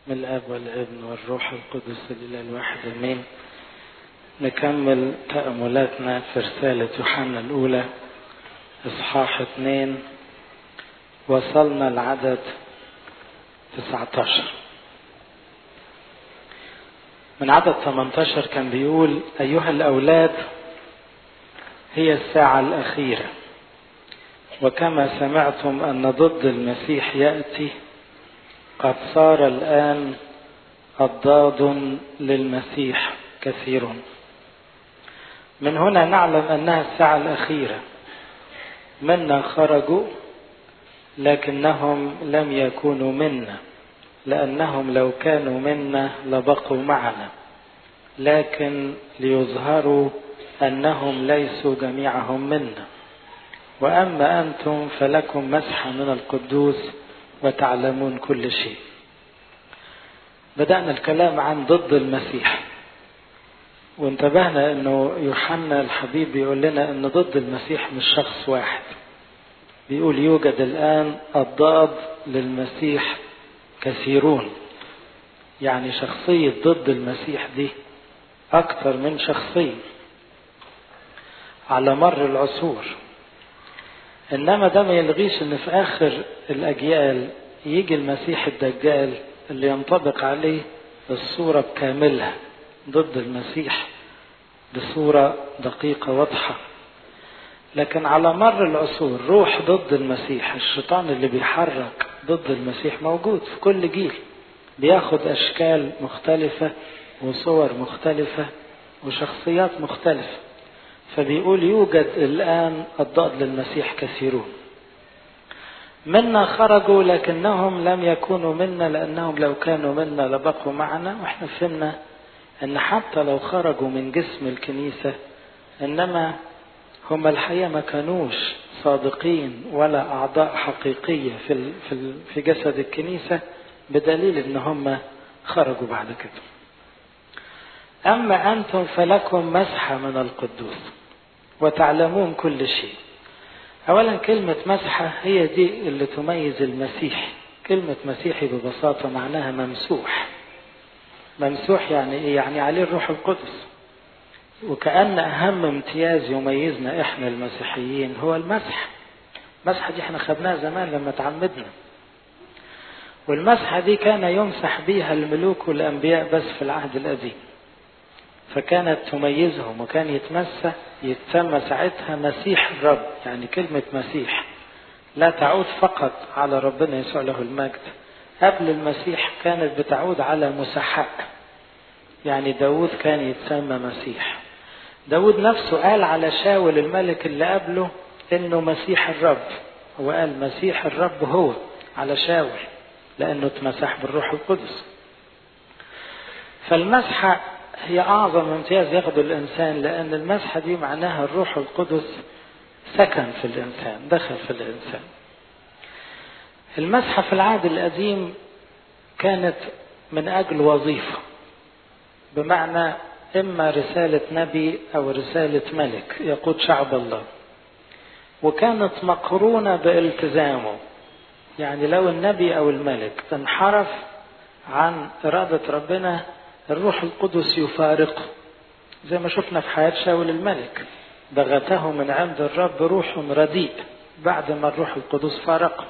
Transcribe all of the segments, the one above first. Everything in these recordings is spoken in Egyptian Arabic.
من الاب والابن والروح القدس الاله الواحد امين نكمل تأملاتنا في رسالة يوحنا الأولى إصحاح اثنين وصلنا العدد 19 من عدد 18 كان بيقول أيها الأولاد هي الساعة الأخيرة وكما سمعتم أن ضد المسيح يأتي قد صار الآن أضداد للمسيح كثيرون من هنا نعلم أنها الساعة الأخيرة منا خرجوا لكنهم لم يكونوا منا لأنهم لو كانوا منا لبقوا معنا لكن ليظهروا أنهم ليسوا جميعهم منا وأما أنتم فلكم مسحة من القدوس وتعلمون كل شيء بدأنا الكلام عن ضد المسيح وانتبهنا انه يوحنا الحبيب بيقول لنا ان ضد المسيح مش شخص واحد بيقول يوجد الان الضاد للمسيح كثيرون يعني شخصية ضد المسيح دي أكثر من شخصية على مر العصور إنما ده ما يلغيش إن في آخر الأجيال يجي المسيح الدجال اللي ينطبق عليه الصورة بكاملها ضد المسيح بصورة دقيقة واضحة لكن على مر العصور روح ضد المسيح الشيطان اللي بيحرك ضد المسيح موجود في كل جيل بياخد أشكال مختلفة وصور مختلفة وشخصيات مختلفة فبيقول يوجد الآن الضاد للمسيح كثيرون منا خرجوا لكنهم لم يكونوا منا لأنهم لو كانوا منا لبقوا معنا وإحنا فهمنا ان حتى لو خرجوا من جسم الكنيسة انما هم الحقيقة ما كانوش صادقين ولا اعضاء حقيقية في في في جسد الكنيسة بدليل ان هم خرجوا بعد كده. اما انتم فلكم مسحة من القدوس وتعلمون كل شيء. اولا كلمة مسحة هي دي اللي تميز المسيح. كلمة مسيحي ببساطة معناها ممسوح. ممسوح يعني ايه يعني عليه الروح القدس وكأن أهم امتياز يميزنا إحنا المسيحيين هو المسح المسحة دي احنا خدناها زمان لما تعمدنا والمسحة دي كان يمسح بيها الملوك والأنبياء بس في العهد القديم فكانت تميزهم وكان يتمسى يتسمى ساعتها مسيح الرب يعني كلمة مسيح لا تعود فقط على ربنا يسوع له المجد قبل المسيح كانت بتعود على مسحق يعني داود كان يتسمى مسيح داود نفسه قال على شاول الملك اللي قبله انه مسيح الرب هو قال مسيح الرب هو على شاول لانه اتمسح بالروح القدس فالمسحة هي اعظم امتياز ياخده الانسان لان المسحة دي معناها الروح القدس سكن في الانسان دخل في الانسان المسحة في العهد القديم كانت من أجل وظيفة بمعنى إما رسالة نبي أو رسالة ملك يقود شعب الله وكانت مقرونة بالتزامه يعني لو النبي أو الملك انحرف عن إرادة ربنا الروح القدس يفارقه زي ما شفنا في حياة شاول الملك بغته من عند الرب روح رديء بعد ما الروح القدس فارقه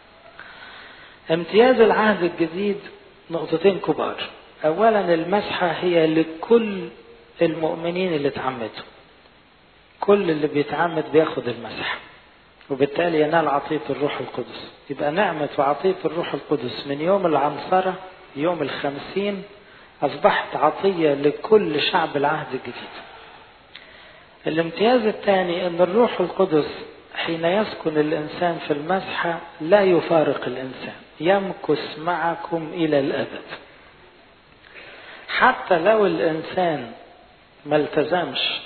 امتياز العهد الجديد نقطتين كبار اولا المسحه هي لكل المؤمنين اللي اتعمدوا كل اللي بيتعمد بياخد المسحه وبالتالي ينال عطيه الروح القدس يبقى نعمه وعطيه الروح القدس من يوم العنصره يوم الخمسين اصبحت عطيه لكل شعب العهد الجديد الامتياز الثاني ان الروح القدس حين يسكن الانسان في المسحه لا يفارق الانسان يمكث معكم الى الابد حتى لو الانسان ما التزمش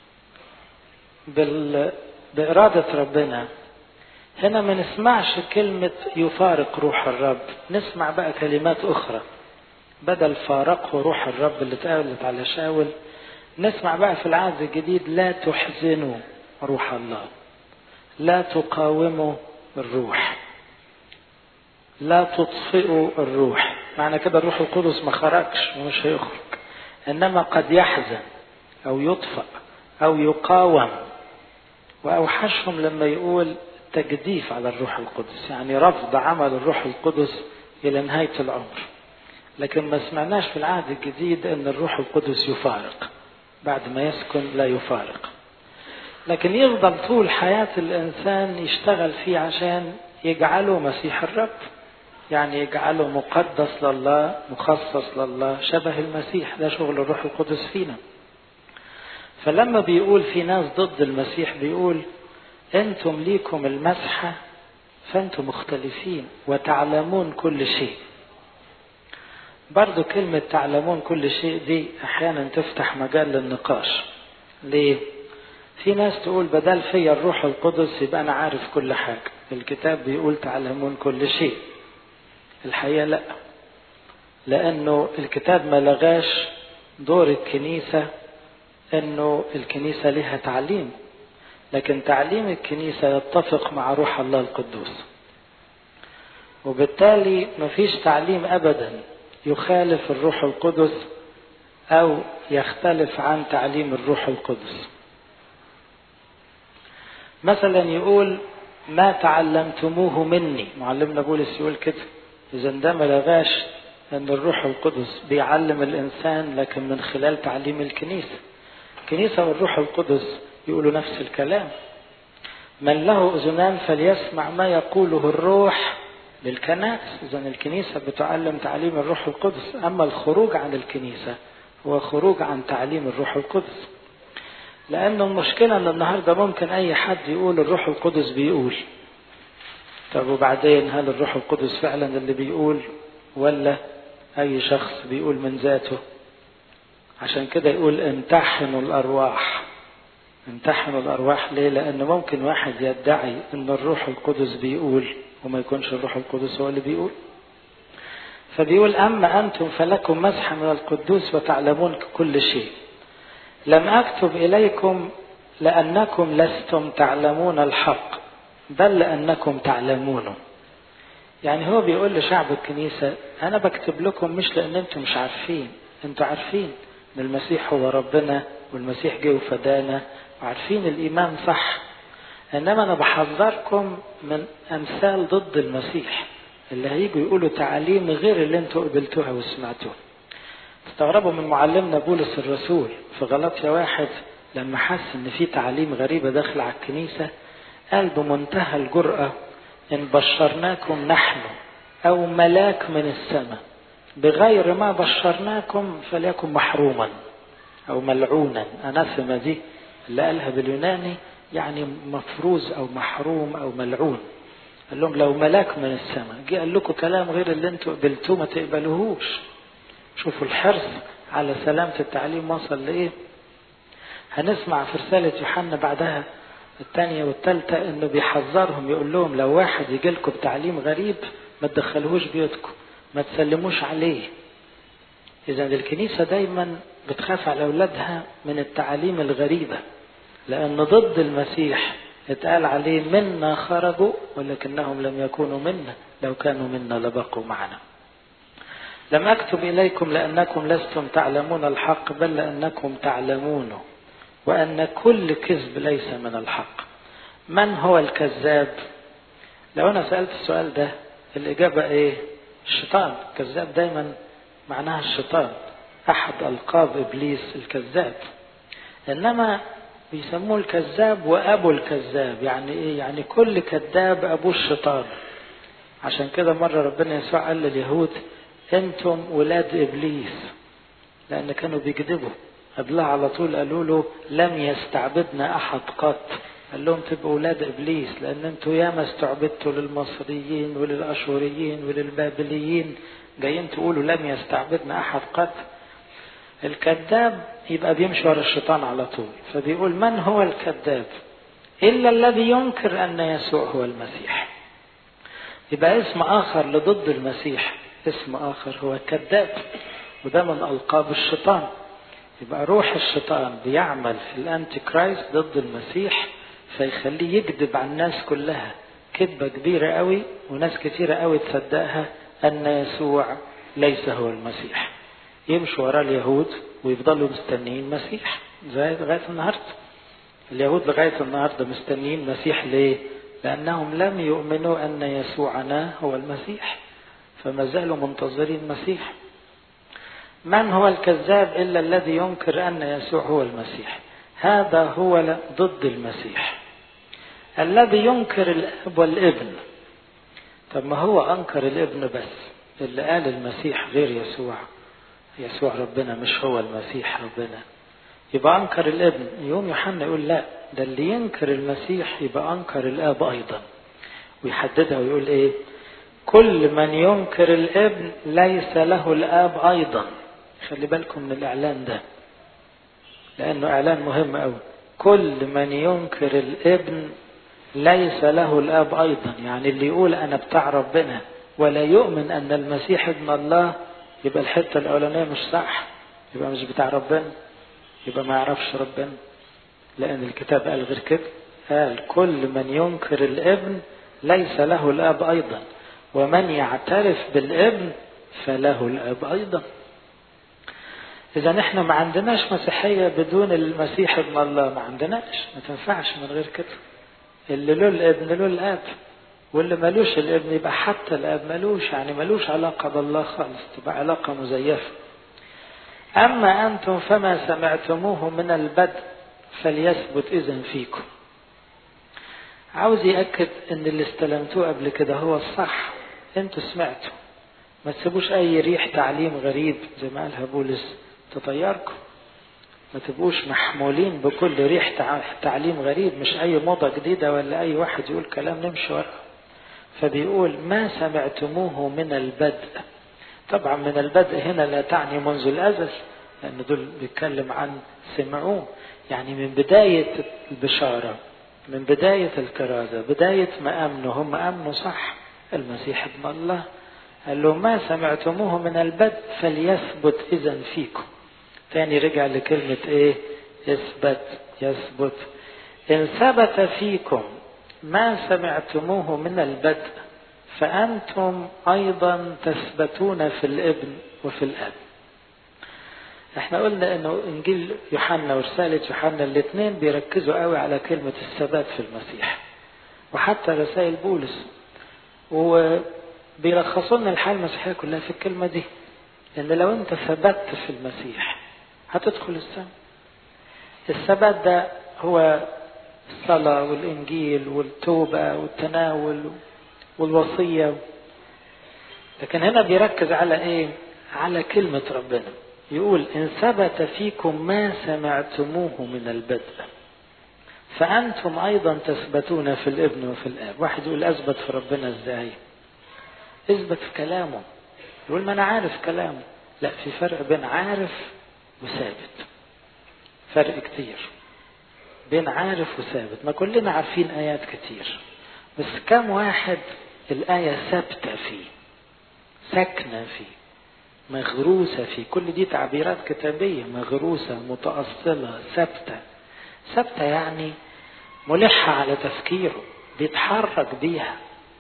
بال... باراده ربنا هنا ما نسمعش كلمه يفارق روح الرب نسمع بقى كلمات اخرى بدل فارقه روح الرب اللي اتقالت على شاول نسمع بقى في العهد الجديد لا تحزنوا روح الله لا تقاوموا الروح لا تطفئوا الروح معنى كده الروح القدس ما خرجش ومش هيخرج انما قد يحزن او يطفأ او يقاوم واوحشهم لما يقول تجديف على الروح القدس يعني رفض عمل الروح القدس الى نهايه الامر لكن ما سمعناش في العهد الجديد ان الروح القدس يفارق بعد ما يسكن لا يفارق لكن يفضل طول حياة الإنسان يشتغل فيه عشان يجعله مسيح الرب يعني يجعله مقدس لله مخصص لله شبه المسيح ده شغل الروح القدس فينا فلما بيقول في ناس ضد المسيح بيقول انتم ليكم المسحة فانتم مختلفين وتعلمون كل شيء برضو كلمة تعلمون كل شيء دي أحيانا تفتح مجال للنقاش ليه؟ في ناس تقول بدل فيا الروح القدس يبقى أنا عارف كل حاجة الكتاب بيقول تعلمون كل شيء الحقيقة لا لأنه الكتاب ما لغاش دور الكنيسة أنه الكنيسة لها تعليم لكن تعليم الكنيسة يتفق مع روح الله القدوس وبالتالي مفيش تعليم أبدا يخالف الروح القدس أو يختلف عن تعليم الروح القدس مثلا يقول ما تعلمتموه مني معلمنا بولس يقول كده إذا ده ما لغاش أن الروح القدس بيعلم الإنسان لكن من خلال تعليم الكنيسة الكنيسة والروح القدس يقولوا نفس الكلام من له أذنان فليسمع ما يقوله الروح للكنائس إذا الكنيسة بتعلم تعليم الروح القدس أما الخروج عن الكنيسة هو خروج عن تعليم الروح القدس لأنه المشكلة أن النهاردة ممكن أي حد يقول الروح القدس بيقول طب وبعدين هل الروح القدس فعلا اللي بيقول ولا أي شخص بيقول من ذاته عشان كده يقول امتحنوا الأرواح امتحنوا الأرواح ليه لأن ممكن واحد يدعي أن الروح القدس بيقول وما يكونش الروح القدس هو اللي بيقول فبيقول أما أنتم فلكم مسحة من القدوس وتعلمون كل شيء لم أكتب إليكم لأنكم لستم تعلمون الحق بل لأنكم تعلمونه يعني هو بيقول لشعب الكنيسة أنا بكتب لكم مش لأن أنتم مش عارفين أنتم عارفين أن المسيح هو ربنا والمسيح جه وفدانا وعارفين الإيمان صح إنما أنا بحذركم من أمثال ضد المسيح اللي هيجوا يقولوا تعاليم غير اللي أنتوا قبلتوها وسمعتوها استغربوا من معلمنا بولس الرسول في غلطية واحد لما حس ان في تعاليم غريبة داخل على الكنيسة قال بمنتهى الجرأة ان بشرناكم نحن او ملاك من السماء بغير ما بشرناكم فليكن محروما او ملعونا اناثما دي اللي قالها باليوناني يعني مفروز او محروم او ملعون قال لهم لو ملاك من السماء جه قال لكم كلام غير اللي انتوا قبلتوه ما تقبلوهوش شوفوا الحرص على سلامة التعليم وصل لإيه هنسمع في رسالة يوحنا بعدها الثانية والثالثة إنه بيحذرهم يقول لهم لو واحد يجي لكم بتعليم غريب ما تدخلوهوش بيوتكم ما تسلموش عليه إذا الكنيسة دايما بتخاف على أولادها من التعاليم الغريبة لأن ضد المسيح اتقال عليه منا خرجوا ولكنهم لم يكونوا منا لو كانوا منا لبقوا معنا لم أكتب إليكم لأنكم لستم تعلمون الحق بل لأنكم تعلمونه وأن كل كذب ليس من الحق من هو الكذاب لو أنا سألت السؤال ده الإجابة إيه الشيطان الكذاب دايما معناها الشيطان أحد ألقاب إبليس الكذاب إنما بيسموه الكذاب وأبو الكذاب يعني إيه يعني كل كذاب أبوه الشيطان عشان كده مرة ربنا يسوع قال لليهود انتم ولاد ابليس لان كانوا بيكذبوا قبلها على طول قالوا له لم يستعبدنا احد قط قال لهم تبقوا ولاد ابليس لان انتوا ياما استعبدتوا للمصريين وللاشوريين وللبابليين جايين تقولوا لم يستعبدنا احد قط الكذاب يبقى بيمشي ورا الشيطان على طول فبيقول من هو الكذاب الا الذي ينكر ان يسوع هو المسيح يبقى اسم اخر لضد المسيح اسم آخر هو الكذاب وده من ألقاب الشيطان يبقى روح الشيطان بيعمل في الأنتي كرايست ضد المسيح فيخليه يكذب على الناس كلها كذبة كبيرة قوي وناس كتيرة قوي تصدقها أن يسوع ليس هو المسيح يمشوا وراء اليهود ويفضلوا مستنيين مسيح زي لغاية النهاردة اليهود لغاية النهاردة مستنيين مسيح ليه لأنهم لم يؤمنوا أن يسوعنا هو المسيح فما زالوا منتظرين المسيح من هو الكذاب إلا الذي ينكر أن يسوع هو المسيح هذا هو ضد المسيح الذي ينكر الأب والابن طب ما هو أنكر الابن بس اللي قال المسيح غير يسوع يسوع ربنا مش هو المسيح ربنا يبقى أنكر الابن يوم يوحنا يقول لا ده اللي ينكر المسيح يبقى أنكر الآب أيضا ويحددها ويقول إيه كل من ينكر الابن ليس له الآب أيضا خلي بالكم من الإعلان ده لأنه إعلان مهم أوي كل من ينكر الابن ليس له الآب أيضا يعني اللي يقول أنا بتاع ربنا ولا يؤمن أن المسيح ابن الله يبقى الحتة الأولانية مش صح يبقى مش بتاع ربنا يبقى ما يعرفش ربنا لأن الكتاب قال غير كده قال كل من ينكر الابن ليس له الآب أيضا ومن يعترف بالابن فله الآب أيضا إذا احنا ما عندناش مسيحية بدون المسيح ابن الله ما عندناش ما تنفعش من غير كده اللي له الابن له الآب واللي ملوش الابن يبقى حتى الآب ملوش يعني ملوش علاقة بالله خالص تبقى علاقة مزيفة أما أنتم فما سمعتموه من البدء فليثبت إذن فيكم عاوز يأكد أن اللي استلمتوه قبل كده هو الصح أنتوا سمعتوا ما تسيبوش أي ريح تعليم غريب زي ما قالها بولس تطيركم ما تبقوش محمولين بكل ريح تعليم غريب مش أي موضة جديدة ولا أي واحد يقول كلام نمشي وراه فبيقول ما سمعتموه من البدء طبعا من البدء هنا لا تعني منذ الأزل لأن دول بيتكلم عن سمعوه يعني من بداية البشارة من بداية الكرازة بداية ما أمنوا هم أمنوا صح المسيح ابن الله قال له ما سمعتموه من البدء فليثبت إذا فيكم تاني رجع لكلمة إيه يثبت يثبت إن ثبت فيكم ما سمعتموه من البدء فأنتم أيضا تثبتون في الابن وفي الأب احنا قلنا انه انجيل يوحنا ورسالة يوحنا الاثنين بيركزوا قوي على كلمة الثبات في المسيح وحتى رسائل بولس وبيلخصوا لنا الحياة المسيحية كلها في الكلمة دي ان لو انت ثبت في المسيح هتدخل السماء الثبات ده هو الصلاة والإنجيل والتوبة والتناول والوصية لكن هنا بيركز على إيه؟ على كلمة ربنا يقول إن ثبت فيكم ما سمعتموه من البدء فأنتم أيضا تثبتون في الابن وفي الآب واحد يقول أثبت في ربنا إزاي اثبت في كلامه يقول ما أنا عارف كلامه لا في فرق بين عارف وثابت فرق كتير بين عارف وثابت ما كلنا عارفين آيات كتير بس كم واحد الآية ثابتة فيه ساكنة فيه مغروسة فيه كل دي تعبيرات كتابية مغروسة متأصلة ثابتة ثابتة يعني ملحة على تفكيره بيتحرك بيها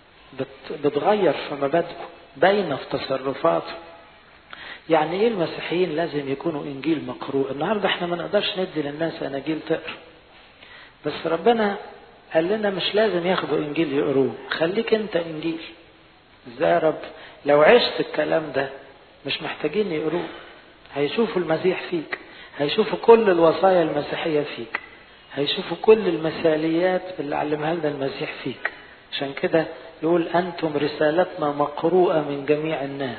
بتغير في مبادئه باينة في تصرفاته يعني ايه المسيحيين لازم يكونوا انجيل مقروء النهارده احنا ما نقدرش ندي للناس اناجيل تقرا بس ربنا قال لنا مش لازم ياخدوا انجيل يقروه خليك انت انجيل ازاي يا رب لو عشت الكلام ده مش محتاجين يقروه هيشوفوا المسيح فيك هيشوفوا كل الوصايا المسيحية فيك هيشوفوا كل المثاليات اللي علمها لنا المسيح فيك عشان كده يقول أنتم رسالتنا مقروءة من جميع الناس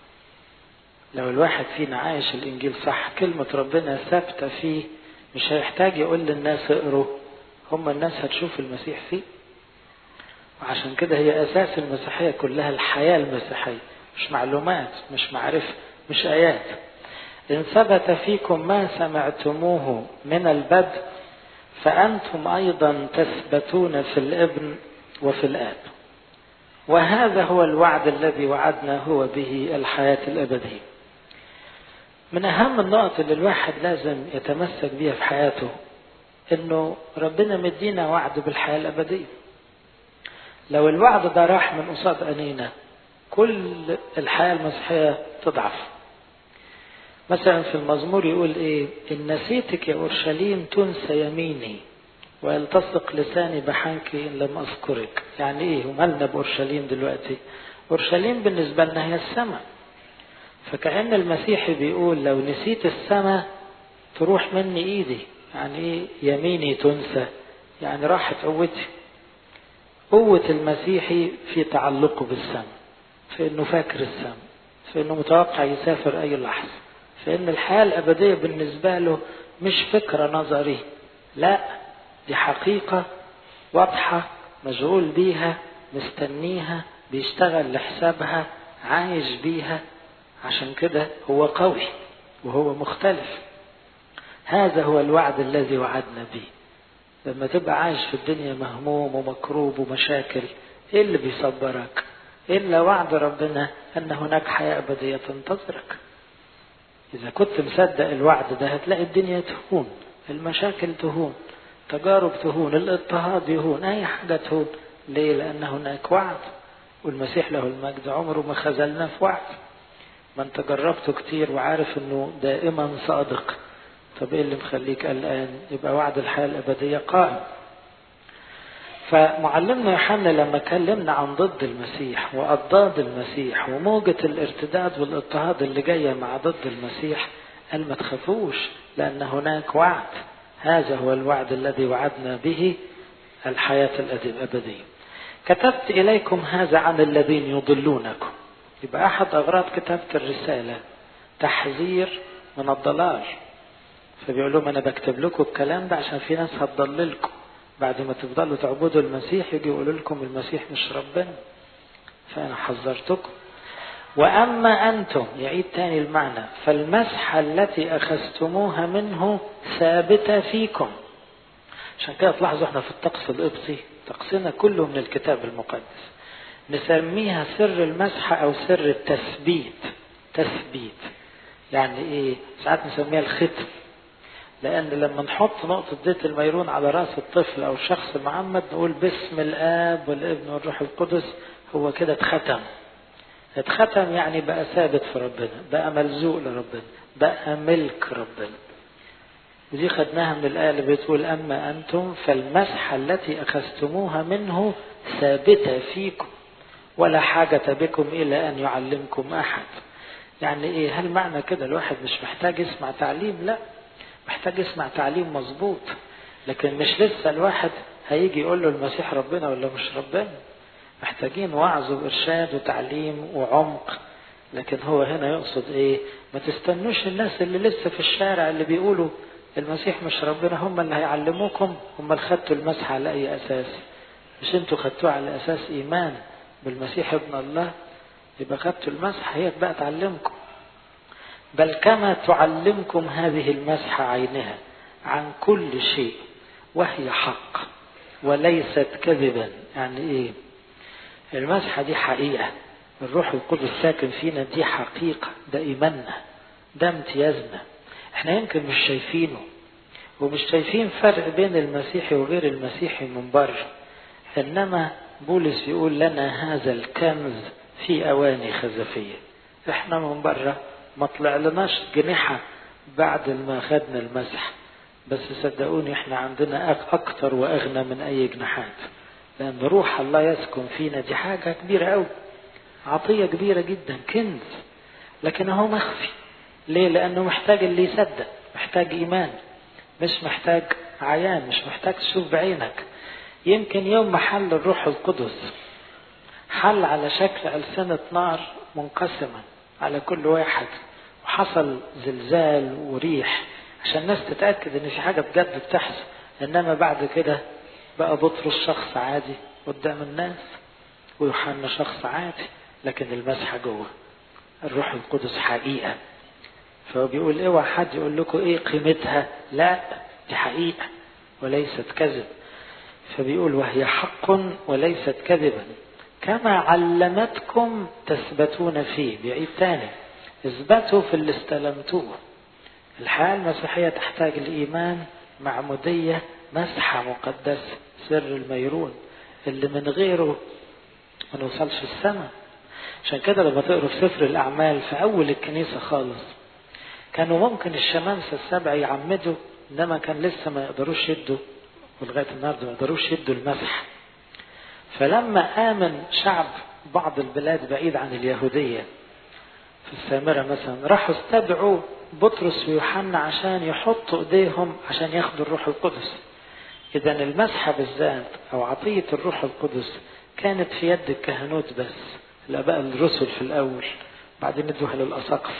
لو الواحد فينا عايش الإنجيل صح كلمة ربنا ثابتة فيه مش هيحتاج يقول للناس اقروا هم الناس هتشوف المسيح فيه وعشان كده هي أساس المسيحية كلها الحياة المسيحية مش معلومات مش معرفة مش آيات إن ثبت فيكم ما سمعتموه من البدء فأنتم أيضا تثبتون في الابن وفي الآب وهذا هو الوعد الذي وعدنا هو به الحياة الأبدية من أهم النقط اللي الواحد لازم يتمسك بيها في حياته إنه ربنا مدينا وعد بالحياة الأبدية لو الوعد ده راح من قصاد عينينا كل الحياة المسيحية تضعف مثلا في المزمور يقول ايه ان نسيتك يا اورشليم تنسى يميني ويلتصق لساني بحنك ان لم اذكرك يعني ايه ومالنا باورشليم دلوقتي اورشليم بالنسبه لنا هي السماء فكأن المسيحي بيقول لو نسيت السماء تروح مني ايدي يعني ايه يميني تنسى يعني راحت قوتي قوة المسيحي في تعلقه بالسماء في انه فاكر السماء في انه متوقع يسافر اي لحظة في ان الحياة الابدية بالنسبة له مش فكرة نظري لا دي حقيقة واضحة مشغول بيها مستنيها بيشتغل لحسابها عايش بيها عشان كده هو قوي وهو مختلف هذا هو الوعد الذي وعدنا به لما تبقى عايش في الدنيا مهموم ومكروب ومشاكل ايه اللي بيصبرك الا وعد ربنا ان هناك حياه ابديه تنتظرك اذا كنت مصدق الوعد ده هتلاقي الدنيا تهون المشاكل تهون تجارب تهون الاضطهاد يهون اي حاجه تهون ليه لان هناك وعد والمسيح له المجد عمره ما خذلنا في وعد ما انت جربته كتير وعارف انه دائما صادق طب ايه اللي مخليك قلقان يبقى وعد الحياه الابديه قائم فمعلمنا يوحنا لما كلمنا عن ضد المسيح واضداد المسيح وموجة الارتداد والاضطهاد اللي جاية مع ضد المسيح قال ما تخافوش لأن هناك وعد هذا هو الوعد الذي وعدنا به الحياة الأبدية كتبت إليكم هذا عن الذين يضلونكم يبقى أحد أغراض كتابة الرسالة تحذير من الضلال فبيقول لهم أنا بكتب لكم الكلام ده عشان في ناس هتضللكم بعد ما تفضلوا تعبدوا المسيح يجي يقولوا لكم المسيح مش ربنا فأنا حذرتكم وأما أنتم يعيد تاني المعنى فالمسحة التي أخذتموها منه ثابتة فيكم عشان كده تلاحظوا احنا في الطقس القبطي طقسنا كله من الكتاب المقدس نسميها سر المسحة أو سر التثبيت تثبيت يعني إيه ساعات نسميها الختم لأن لما نحط نقطة زيت الميرون على رأس الطفل أو الشخص المعمد نقول باسم الآب والابن والروح القدس هو كده اتختم اتختم يعني بقى ثابت في ربنا بقى ملزوق لربنا بقى ملك ربنا ودي خدناها من الآية اللي بتقول أما أنتم فالمسحة التي أخذتموها منه ثابتة فيكم ولا حاجة بكم إلى أن يعلمكم أحد يعني إيه هل معنى كده الواحد مش محتاج يسمع تعليم لا محتاج يسمع تعليم مظبوط لكن مش لسه الواحد هيجي يقول له المسيح ربنا ولا مش ربنا محتاجين وعظ وإرشاد وتعليم وعمق لكن هو هنا يقصد إيه ما تستنوش الناس اللي لسه في الشارع اللي بيقولوا المسيح مش ربنا هم اللي هيعلموكم هم اللي خدتوا المسح على أي أساس مش انتوا خدتوه على أساس إيمان بالمسيح ابن الله يبقى خدتوا المسح هي بقى تعلمكم بل كما تعلمكم هذه المسحة عينها عن كل شيء وهي حق وليست كذبا يعني ايه المسحة دي حقيقة الروح القدس ساكن فينا دي حقيقة ده إيماننا ده امتيازنا احنا يمكن مش شايفينه ومش شايفين فرق بين المسيحي وغير المسيحي من بره انما بولس يقول لنا هذا الكنز في اواني خزفيه احنا من بره ما طلع لناش جنحه بعد ما خدنا المسح بس صدقوني احنا عندنا اكتر واغنى من اي جناحات لان روح الله يسكن فينا دي حاجه كبيره قوي عطيه كبيره جدا كنز لكن هو مخفي ليه لانه محتاج اللي يصدق محتاج ايمان مش محتاج عيان مش محتاج تشوف بعينك يمكن يوم ما حل الروح القدس حل على شكل ألسنة نار منقسمة على كل واحد وحصل زلزال وريح عشان الناس تتأكد ان في حاجة بجد بتحصل انما بعد كده بقى بطرس شخص عادي قدام الناس ويوحنا شخص عادي لكن المسحة جوه الروح القدس حقيقة فهو بيقول اوعى حد يقول لكم ايه قيمتها لا دي حقيقة وليست كذب فبيقول وهي حق وليست كذبا كما علمتكم تثبتون فيه بيعيد تاني اثبتوا في اللي استلمتوه الحياة المسيحية تحتاج الإيمان معمودية مسحة مقدسة سر الميرون اللي من غيره ما نوصلش السماء عشان كده لما تقروا في سفر الأعمال في أول الكنيسة خالص كانوا ممكن الشمامسة السبع يعمدوا إنما كان لسه ما يقدروش يدوا ولغاية النهاردة ما يقدروش يدوا المسح فلما آمن شعب بعض البلاد بعيد عن اليهودية في السامرة مثلا راحوا استدعوا بطرس ويوحنا عشان يحطوا ايديهم عشان ياخدوا الروح القدس اذا المسحة بالذات او عطية الروح القدس كانت في يد الكهنوت بس الاباء الرسل في الاول بعدين ادوها للاساقف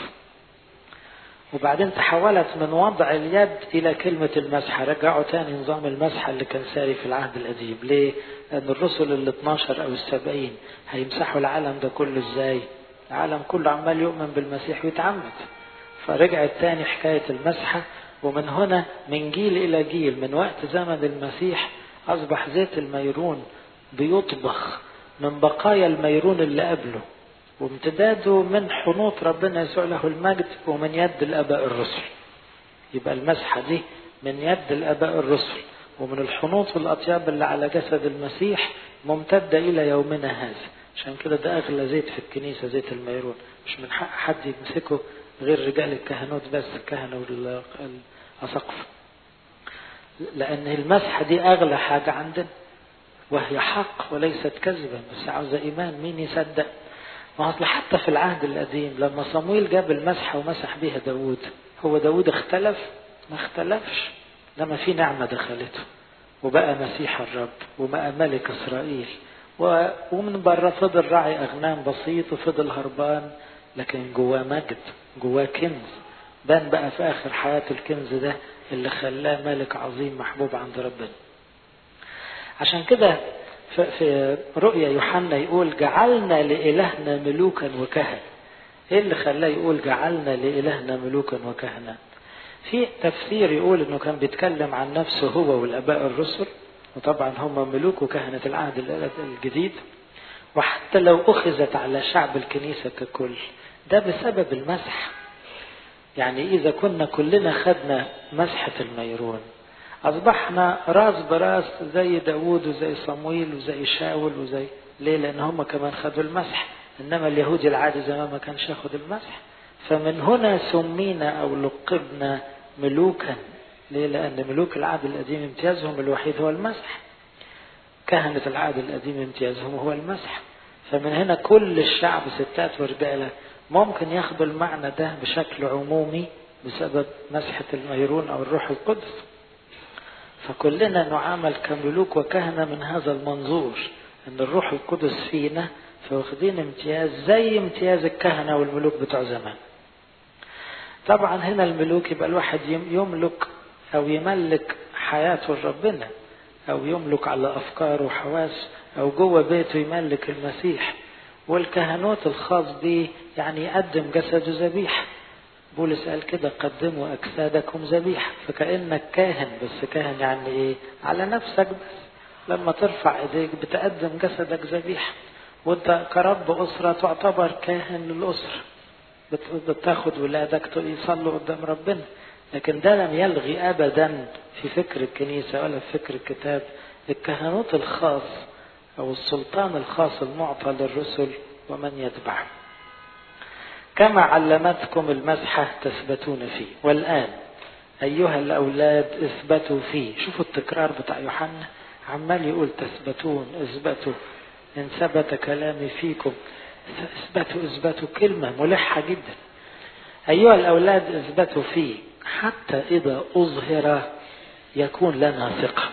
وبعدين تحولت من وضع اليد الى كلمة المسحة رجعوا تاني نظام المسحة اللي كان ساري في العهد القديم ليه لان الرسل ال 12 او السبعين هيمسحوا العالم ده كله ازاي العالم كله عمال يؤمن بالمسيح ويتعمد فرجعت تاني حكاية المسحة ومن هنا من جيل إلى جيل من وقت زمن المسيح أصبح زيت الميرون بيطبخ من بقايا الميرون اللي قبله وامتداده من حنوط ربنا يسوع له المجد ومن يد الآباء الرسل يبقى المسحة دي من يد الآباء الرسل ومن الحنوط والأطياب اللي على جسد المسيح ممتدة إلى يومنا هذا عشان كده ده أغلى زيت في الكنيسة زيت الميرون مش من حق حد يمسكه غير رجال الكهنوت بس الكهنة والأسقف لأن المسحة دي أغلى حاجة عندنا وهي حق وليست كذبا بس عاوزة إيمان مين يصدق ما أصل حتى في العهد القديم لما صمويل جاب المسحة ومسح بيها داود هو داود اختلف ما اختلفش لما في نعمة دخلته وبقى مسيح الرب وبقى ملك إسرائيل ومن بره فضل راعي أغنام بسيط وفضل هربان لكن جواه مجد جواه كنز بان بقى في آخر حياة الكنز ده اللي خلاه ملك عظيم محبوب عند ربنا عشان كده في رؤيا يوحنا يقول جعلنا لإلهنا ملوكا وكهنة ايه اللي خلاه يقول جعلنا لإلهنا ملوكا وكهنة في تفسير يقول انه كان بيتكلم عن نفسه هو والاباء الرسل وطبعا هم ملوك وكهنة العهد الجديد وحتى لو أخذت على شعب الكنيسة ككل ده بسبب المسح يعني إذا كنا كلنا خدنا مسحة الميرون أصبحنا راس براس زي داوود وزي صمويل وزي شاول وزي ليه لأن هم كمان خدوا المسح إنما اليهودي العادي زمان ما كانش ياخد المسح فمن هنا سمينا أو لقبنا ملوكا ليه لأن ملوك العهد القديم امتيازهم الوحيد هو المسح كهنة العهد القديم امتيازهم هو المسح فمن هنا كل الشعب ستات ورجالة ممكن ياخدوا المعنى ده بشكل عمومي بسبب مسحة الميرون أو الروح القدس فكلنا نعامل كملوك وكهنة من هذا المنظور أن الروح القدس فينا فواخدين امتياز زي امتياز الكهنة والملوك بتوع زمان طبعا هنا الملوك يبقى الواحد يملك أو يملك حياته لربنا أو يملك على أفكاره وحواسه أو جوه بيته يملك المسيح والكهنوت الخاص به يعني يقدم جسده ذبيحة بولس قال كده قدموا أجسادكم ذبيحة فكأنك كاهن بس كاهن يعني إيه على نفسك بس لما ترفع إيديك بتقدم جسدك ذبيحة وانت كرب أسرة تعتبر كاهن للأسرة بتاخد ولادك يصلوا قدام ربنا لكن ده لم يلغي أبدا في فكر الكنيسة ولا في فكر الكتاب الكهنوت الخاص أو السلطان الخاص المعطى للرسل ومن يتبعه كما علمتكم المسحة تثبتون فيه والآن أيها الأولاد اثبتوا فيه شوفوا التكرار بتاع يوحنا عمال يقول تثبتون اثبتوا إن ثبت كلامي فيكم اثبتوا اثبتوا كلمة ملحة جدا أيها الأولاد اثبتوا فيه حتى إذا أظهر يكون لنا ثقة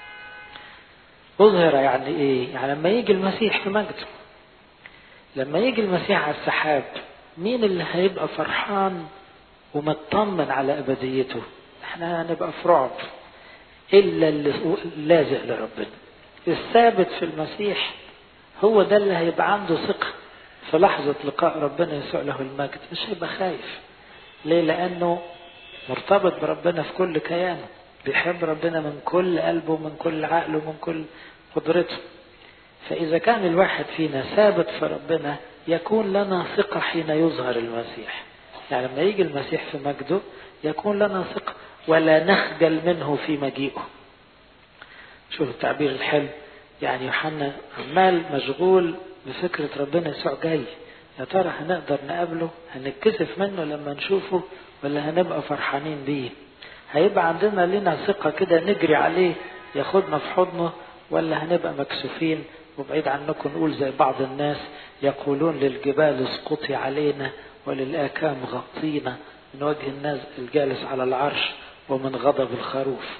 أظهر يعني إيه؟ يعني لما يجي المسيح في مجده لما يجي المسيح على السحاب مين اللي هيبقى فرحان ومطمن على أبديته احنا هنبقى في رعب إلا اللي لازق لربنا الثابت في المسيح هو ده اللي هيبقى عنده ثقة في لحظة لقاء ربنا يسوع له المجد مش هيبقى خايف ليه لأنه مرتبط بربنا في كل كيانه بيحب ربنا من كل قلبه ومن كل عقله ومن كل قدرته فإذا كان الواحد فينا ثابت في ربنا يكون لنا ثقة حين يظهر المسيح يعني لما يجي المسيح في مجده يكون لنا ثقة ولا نخجل منه في مجيئه شوف التعبير الحلو يعني يوحنا عمال مشغول بفكرة ربنا يسوع جاي يا ترى هنقدر نقابله هنتكسف منه لما نشوفه ولا هنبقى فرحانين بيه هيبقى عندنا لنا ثقة كده نجري عليه ياخدنا في حضنه ولا هنبقى مكسوفين وبعيد عنكم نقول زي بعض الناس يقولون للجبال اسقطي علينا وللآكام غطينا من وجه الناس الجالس على العرش ومن غضب الخروف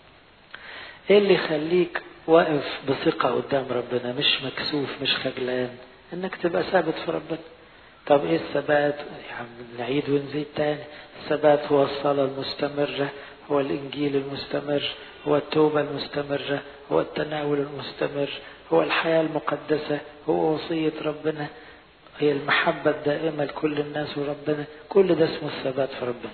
ايه اللي يخليك واقف بثقة قدام ربنا مش مكسوف مش خجلان انك تبقى ثابت في ربنا طب ايه الثبات يعني نعيد ونزيد تاني الثبات هو الصلاة المستمرة هو الانجيل المستمر هو التوبة المستمرة هو التناول المستمر هو الحياة المقدسة هو وصية ربنا هي المحبة الدائمة لكل الناس وربنا كل ده اسمه الثبات في ربنا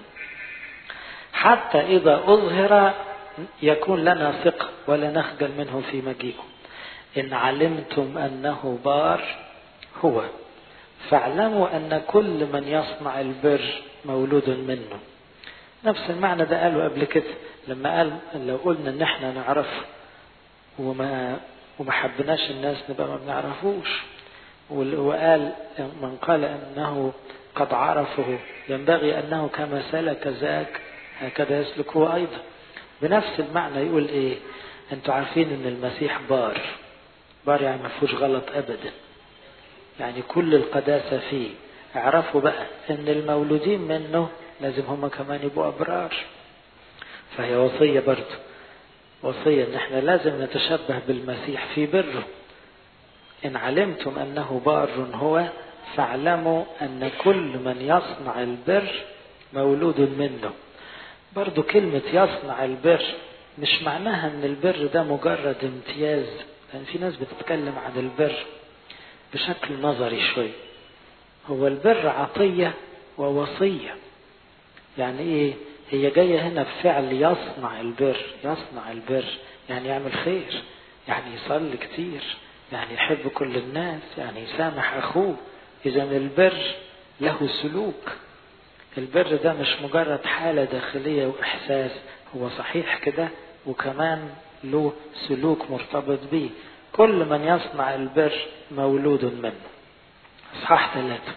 حتى إذا أظهر يكون لنا ثقة ولا نخجل منه في مجيئه إن علمتم أنه بار هو فاعلموا أن كل من يصنع البر مولود منه نفس المعنى ده قاله قبل كده لما قال لو قلنا ان احنا نعرفه وما وما حبناش الناس نبقى ما بنعرفوش وقال من قال انه قد عرفه ينبغي انه كما سلك ذاك هكذا يسلك هو ايضا بنفس المعنى يقول ايه انتوا عارفين ان المسيح بار بار يعني ما فيهوش غلط ابدا يعني كل القداسه فيه اعرفوا بقى ان المولودين منه لازم هم كمان يبقوا ابرار فهي وصيه برضه وصيه ان احنا لازم نتشبه بالمسيح في بره ان علمتم انه بار هو فاعلموا ان كل من يصنع البر مولود منه برضو كلمة يصنع البر مش معناها ان البر ده مجرد امتياز لان في ناس بتتكلم عن البر بشكل نظري شوي هو البر عطية ووصية يعني ايه هي جاية هنا بفعل يصنع البر يصنع البر يعني يعمل خير يعني يصلي كتير يعني يحب كل الناس يعني يسامح اخوه اذا البر له سلوك البر ده مش مجرد حالة داخلية وإحساس هو صحيح كده وكمان له سلوك مرتبط به كل من يصنع البر مولود منه إصحاح ثلاثة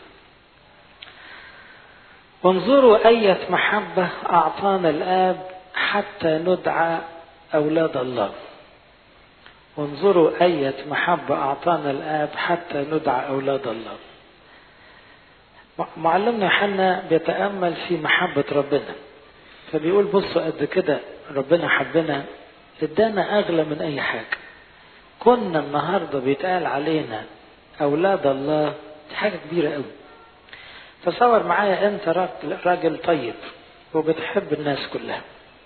وانظروا أية محبة أعطانا الآب حتى ندعى أولاد الله وانظروا أية محبة أعطانا الآب حتى ندعى أولاد الله معلمنا يوحنا بيتأمل في محبة ربنا فبيقول بصوا قد كده ربنا حبنا ادانا أغلى من أي حاجة كنا النهاردة بيتقال علينا أولاد الله دي حاجة كبيرة قوي تصور معايا أنت راجل طيب وبتحب الناس كلها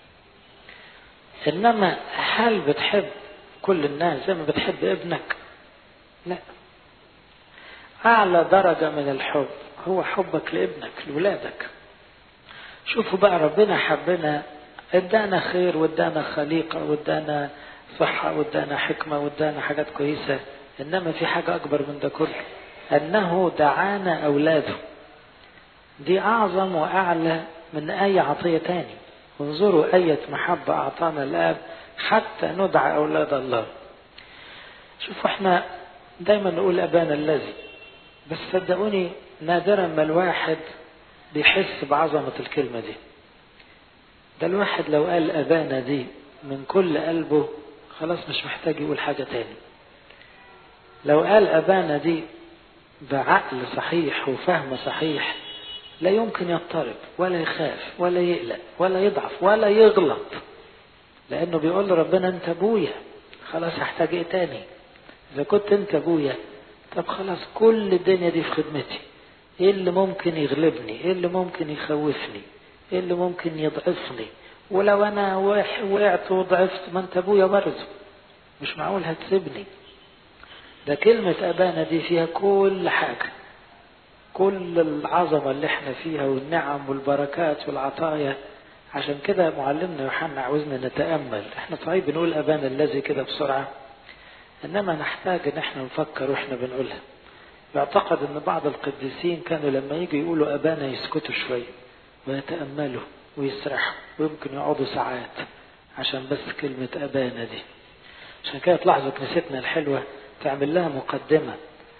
إنما هل بتحب كل الناس زي ما بتحب ابنك؟ لا أعلى درجة من الحب هو حبك لابنك لولادك شوفوا بقى ربنا حبنا ادانا خير وادانا خليقة وادانا صحة وادانا حكمة وادانا حاجات كويسة انما في حاجة اكبر من ده كله انه دعانا اولاده دي اعظم واعلى من اي عطية تاني انظروا اية محبة اعطانا الاب حتى ندعى اولاد الله شوفوا احنا دايما نقول ابانا الذي بس صدقوني نادرا ما الواحد بيحس بعظمة الكلمة دي ده الواحد لو قال أبانا دي من كل قلبه خلاص مش محتاج يقول حاجة تاني لو قال أبانا دي بعقل صحيح وفهم صحيح لا يمكن يضطرب ولا يخاف ولا يقلق ولا يضعف ولا يغلط لأنه بيقول لربنا أنت أبويا خلاص هحتاج إيه تاني إذا كنت أنت أبويا طب خلاص كل الدنيا دي في خدمتي ايه اللي ممكن يغلبني ايه اللي ممكن يخوفني ايه اللي ممكن يضعفني ولو انا وقعت وضعفت ما انت ابويا برضه مش معقول هتسيبني ده كلمة أبانا دي فيها كل حاجة كل العظمة اللي احنا فيها والنعم والبركات والعطايا عشان كده معلمنا يوحنا عاوزنا نتأمل احنا صحيح بنقول أبانا الذي كده بسرعة إنما نحتاج إن احنا نفكر واحنا بنقولها يعتقد ان بعض القديسين كانوا لما يجوا يقولوا ابانا يسكتوا شويه ويتاملوا ويسرحوا ويمكن يقعدوا ساعات عشان بس كلمه ابانا دي عشان كده تلاحظوا كنيستنا الحلوه تعمل لها مقدمه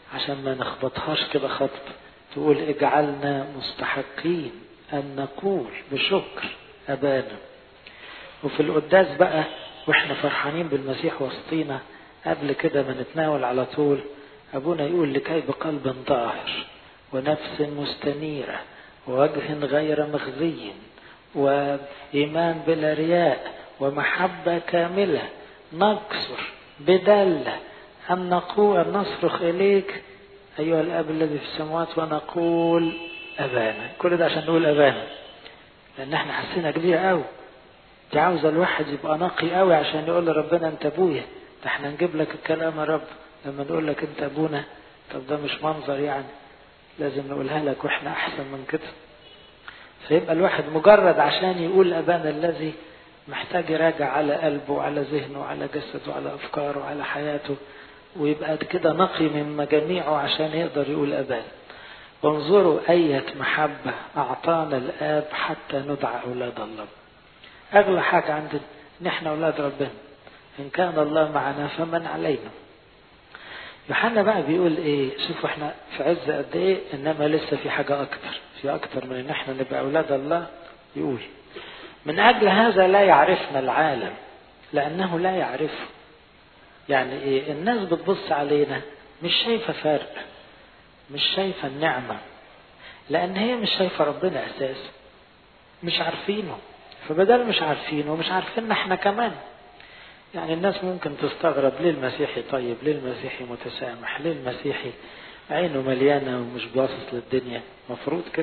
عشان ما نخبطهاش كده خطب تقول اجعلنا مستحقين أن نقول بشكر أبانا وفي القداس بقى واحنا فرحانين بالمسيح وسطينا قبل كده ما نتناول على طول أبونا يقول لكي بقلب طاهر ونفس مستنيرة ووجه غير مخزي وإيمان بلا رياء ومحبة كاملة نكسر بدلة أن نقول أن نصرخ إليك أيها الأب الذي في السماوات ونقول أبانا كل ده عشان نقول أبانا لأن احنا حسينا كبيرة قوي دي عاوزة الواحد يبقى نقي قوي عشان يقول لربنا أنت أبويا ده احنا نجيب لك الكلام يا رب لما نقول لك أنت أبونا طب ده مش منظر يعني لازم نقولها لك واحنا أحسن من كده فيبقى الواحد مجرد عشان يقول أبانا الذي محتاج يراجع على قلبه وعلى ذهنه وعلى جسده وعلى أفكاره وعلى حياته ويبقى كده نقي من مجاميعه عشان يقدر يقول أبانا وانظروا أية محبة أعطانا الآب حتى ندعى أولاد الله أغلى حاجة عندنا نحن أولاد ربنا إن كان الله معنا فمن علينا يوحنا بقى بيقول ايه شوفوا احنا في عز قد ايه انما لسه في حاجة اكتر في اكتر من ان احنا نبقى اولاد الله يقول من اجل هذا لا يعرفنا العالم لانه لا يعرفه يعني ايه الناس بتبص علينا مش شايفة فرق مش شايفة النعمة لان هي مش شايفة ربنا اساسا مش عارفينه فبدل مش عارفينه مش عارفيننا احنا كمان يعني الناس ممكن تستغرب ليه المسيحي طيب ليه المسيحي متسامح ليه المسيحي عينه مليانة ومش باصص للدنيا مفروض كده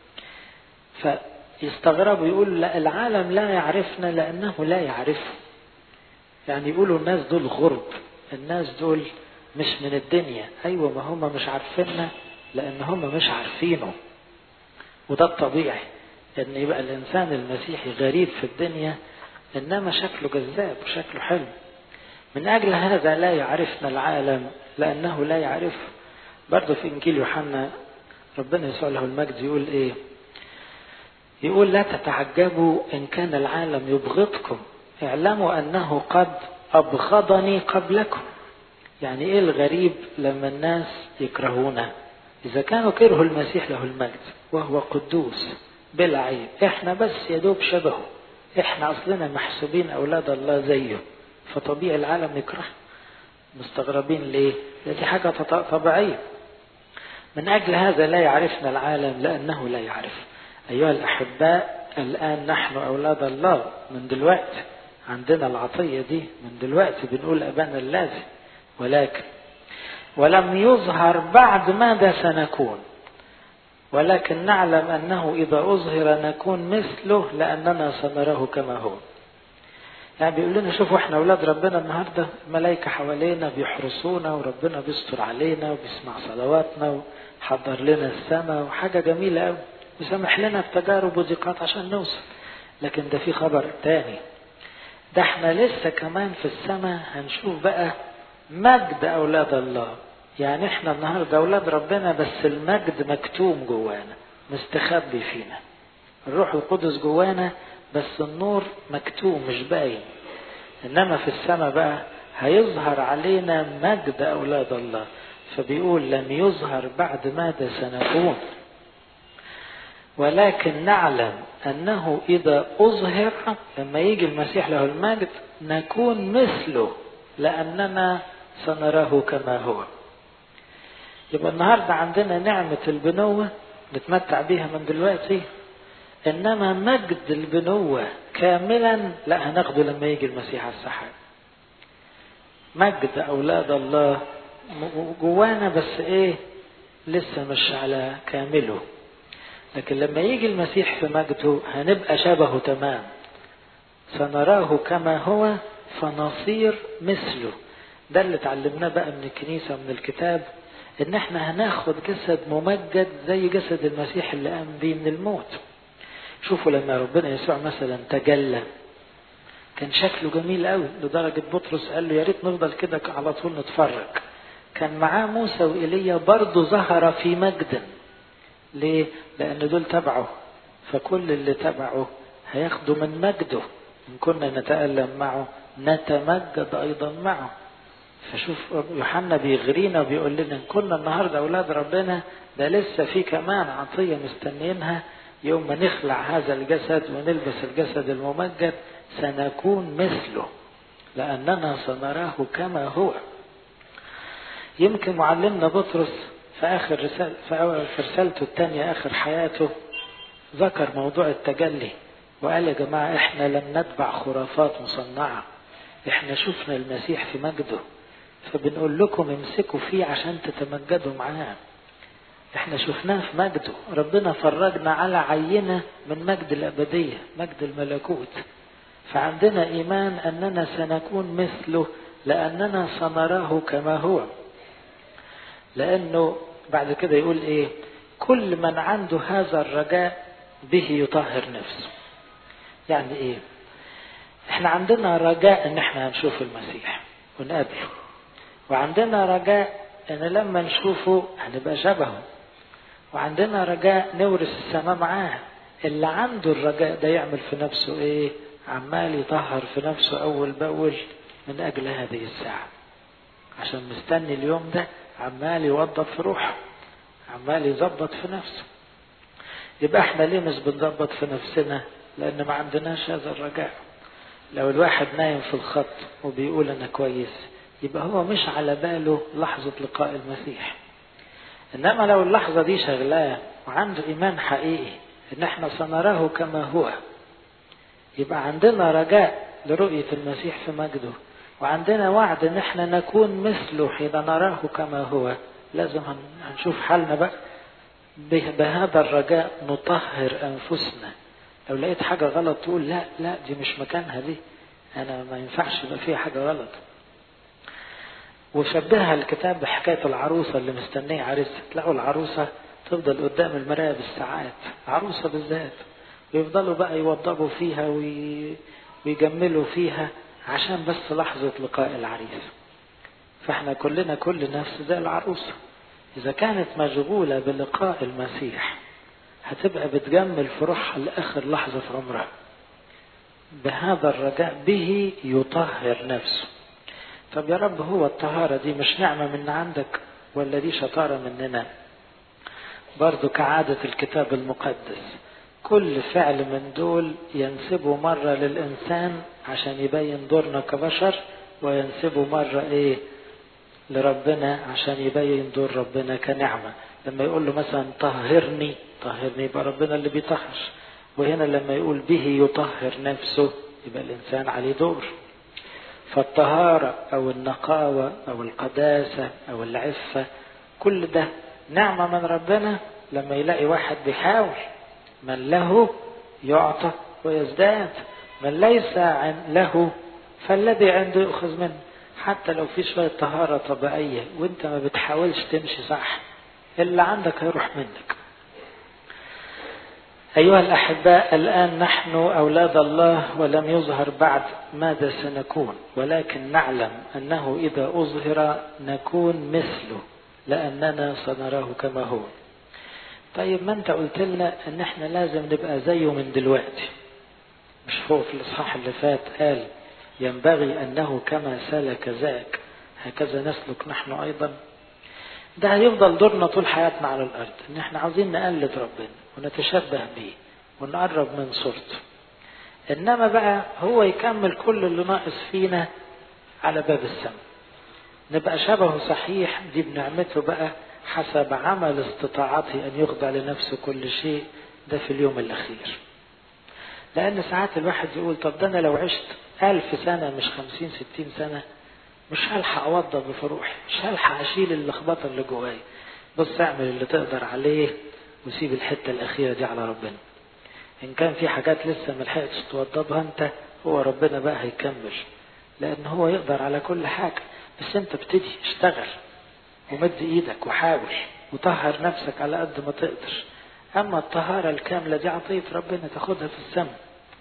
فيستغربوا يقول لا العالم لا يعرفنا لأنه لا يعرفه يعني يقولوا الناس دول غرب الناس دول مش من الدنيا أيوة ما هم مش عارفيننا لأن هم مش عارفينه وده الطبيعي ان يبقى الانسان المسيحي غريب في الدنيا انما شكله جذاب وشكله حلو من اجل هذا لا يعرفنا العالم لانه لا يعرفه برضه في انجيل يوحنا ربنا يسوع له المجد يقول ايه يقول لا تتعجبوا ان كان العالم يبغضكم اعلموا انه قد ابغضني قبلكم يعني ايه الغريب لما الناس يكرهونا اذا كانوا كرهوا المسيح له المجد وهو قدوس بلا عيب احنا بس يا دوب شبهه احنا اصلنا محسوبين اولاد الله زيه فطبيعي العالم يكره مستغربين ليه دي حاجة طبيعية من اجل هذا لا يعرفنا العالم لانه لا يعرف ايها الاحباء الان نحن اولاد الله من دلوقتي عندنا العطية دي من دلوقتي بنقول ابانا الذي ولكن ولم يظهر بعد ماذا سنكون ولكن نعلم أنه إذا أظهر نكون مثله لأننا سنراه كما هو يعني بيقول لنا شوفوا احنا أولاد ربنا النهاردة الملائكة حوالينا بيحرسونا وربنا بيستر علينا وبيسمع صلواتنا وحضر لنا السماء وحاجة جميلة قوي وسامح لنا التجارب وضيقات عشان نوصل لكن ده في خبر تاني ده احنا لسه كمان في السماء هنشوف بقى مجد أولاد الله يعني احنا النهارده اولاد ربنا بس المجد مكتوم جوانا مستخبي فينا الروح القدس جوانا بس النور مكتوم مش باين انما في السماء بقى هيظهر علينا مجد اولاد الله فبيقول لم يظهر بعد ماذا سنكون ولكن نعلم انه اذا اظهر لما يجي المسيح له المجد نكون مثله لاننا سنراه كما هو يبقى النهاردة عندنا نعمة البنوة نتمتع بيها من دلوقتي إنما مجد البنوة كاملا لا هناخده لما يجي المسيح على السحاب مجد أولاد الله جوانا بس إيه لسه مش على كامله لكن لما يجي المسيح في مجده هنبقى شبهه تمام سنراه كما هو فنصير مثله ده اللي اتعلمناه بقى من الكنيسة من الكتاب ان احنا هناخد جسد ممجد زي جسد المسيح اللي قام بيه من الموت شوفوا لما ربنا يسوع مثلا تجلى كان شكله جميل قوي لدرجة بطرس قال له يا ريت نفضل كده على طول نتفرج كان معاه موسى وإيليا برضه ظهر في مجد ليه؟ لأن دول تبعه فكل اللي تبعه هياخدوا من مجده إن كنا نتألم معه نتمجد أيضا معه فشوف يوحنا بيغرينا وبيقول لنا كنا النهارده اولاد ربنا ده لسه في كمان عطيه مستنيينها يوم ما نخلع هذا الجسد ونلبس الجسد الممجد سنكون مثله لاننا سنراه كما هو يمكن معلمنا بطرس في اخر رسالة في رسالته الثانيه اخر حياته ذكر موضوع التجلي وقال يا جماعه احنا لم نتبع خرافات مصنعه احنا شفنا المسيح في مجده فبنقول لكم امسكوا فيه عشان تتمجدوا معاه احنا شفناه في مجده ربنا فرجنا على عينة من مجد الأبدية مجد الملكوت فعندنا إيمان أننا سنكون مثله لأننا سنراه كما هو لأنه بعد كده يقول إيه كل من عنده هذا الرجاء به يطهر نفسه يعني إيه احنا عندنا رجاء ان احنا هنشوف المسيح ونقابله وعندنا رجاء ان لما نشوفه هنبقى شبهه وعندنا رجاء نورث السماء معاه اللي عنده الرجاء ده يعمل في نفسه ايه عمال يطهر في نفسه اول باول من اجل هذه الساعة عشان مستني اليوم ده عمال يوضب في روحه عمال يظبط في نفسه يبقى احنا ليه مش بنظبط في نفسنا لان ما عندناش هذا الرجاء لو الواحد نايم في الخط وبيقول انا كويس يبقى هو مش على باله لحظة لقاء المسيح انما لو اللحظة دي شغلاه وعنده ايمان حقيقي ان احنا سنراه كما هو يبقى عندنا رجاء لرؤية المسيح في مجده وعندنا وعد ان احنا نكون مثله حين نراه كما هو لازم هنشوف حالنا بقى بهذا الرجاء نطهر انفسنا لو لقيت حاجة غلط تقول لا لا دي مش مكانها دي انا ما ينفعش يبقى فيها حاجة غلط وشبهها الكتاب بحكاية العروسة اللي مستنية عريسها تلاقوا العروسة تفضل قدام المراية بالساعات عروسة بالذات ويفضلوا بقى يوضبوا فيها وي... ويجملوا فيها عشان بس لحظة لقاء العريس فاحنا كلنا كل نفس زي العروسة إذا كانت مشغولة بلقاء المسيح هتبقى بتجمل في روحها لآخر لحظة في عمرها بهذا الرجاء به يطهر نفسه طب يا رب هو الطهارة دي مش نعمة من عندك ولا دي شطارة مننا برضو كعادة الكتاب المقدس كل فعل من دول ينسبه مرة للإنسان عشان يبين دورنا كبشر وينسبه مرة إيه لربنا عشان يبين دور ربنا كنعمة لما يقول له مثلا طهرني طهرني يبقى ربنا اللي بيطهر وهنا لما يقول به يطهر نفسه يبقى الإنسان عليه دور فالطهارة أو النقاوة أو القداسة أو العفة كل ده نعمة من ربنا لما يلاقي واحد بيحاول من له يعطى ويزداد من ليس له فالذي عنده يؤخذ منه حتى لو في شوية طهارة طبيعية وانت ما بتحاولش تمشي صح اللي عندك هيروح منك أيها الأحباء الآن نحن أولاد الله ولم يظهر بعد ماذا سنكون ولكن نعلم أنه إذا أظهر نكون مثله لأننا سنراه كما هو طيب ما أنت قلت لنا أن احنا لازم نبقى زيه من دلوقتي مش فوق في الإصحاح اللي فات قال ينبغي أنه كما سلك ذاك هكذا نسلك نحن أيضا ده هيفضل دورنا طول حياتنا على الأرض إن احنا عاوزين نقلد ربنا ونتشبه بيه ونقرب من صورته إنما بقى هو يكمل كل اللي ناقص فينا على باب السماء نبقى شبهه صحيح دي بنعمته بقى حسب عمل استطاعته أن يخضع لنفسه كل شيء ده في اليوم الأخير لأن ساعات الواحد يقول طب ده أنا لو عشت ألف سنة مش خمسين ستين سنة مش هلحق أوضب في روحي مش هلحق أشيل اللخبطة اللي جوايا بص اعمل اللي تقدر عليه وسيب الحتة الأخيرة دي على ربنا إن كان في حاجات لسه ما لحقتش توضبها أنت هو ربنا بقى هيكمل لأن هو يقدر على كل حاجة بس أنت ابتدي اشتغل ومد إيدك وحاول وطهر نفسك على قد ما تقدر أما الطهارة الكاملة دي عطية ربنا تاخدها في السماء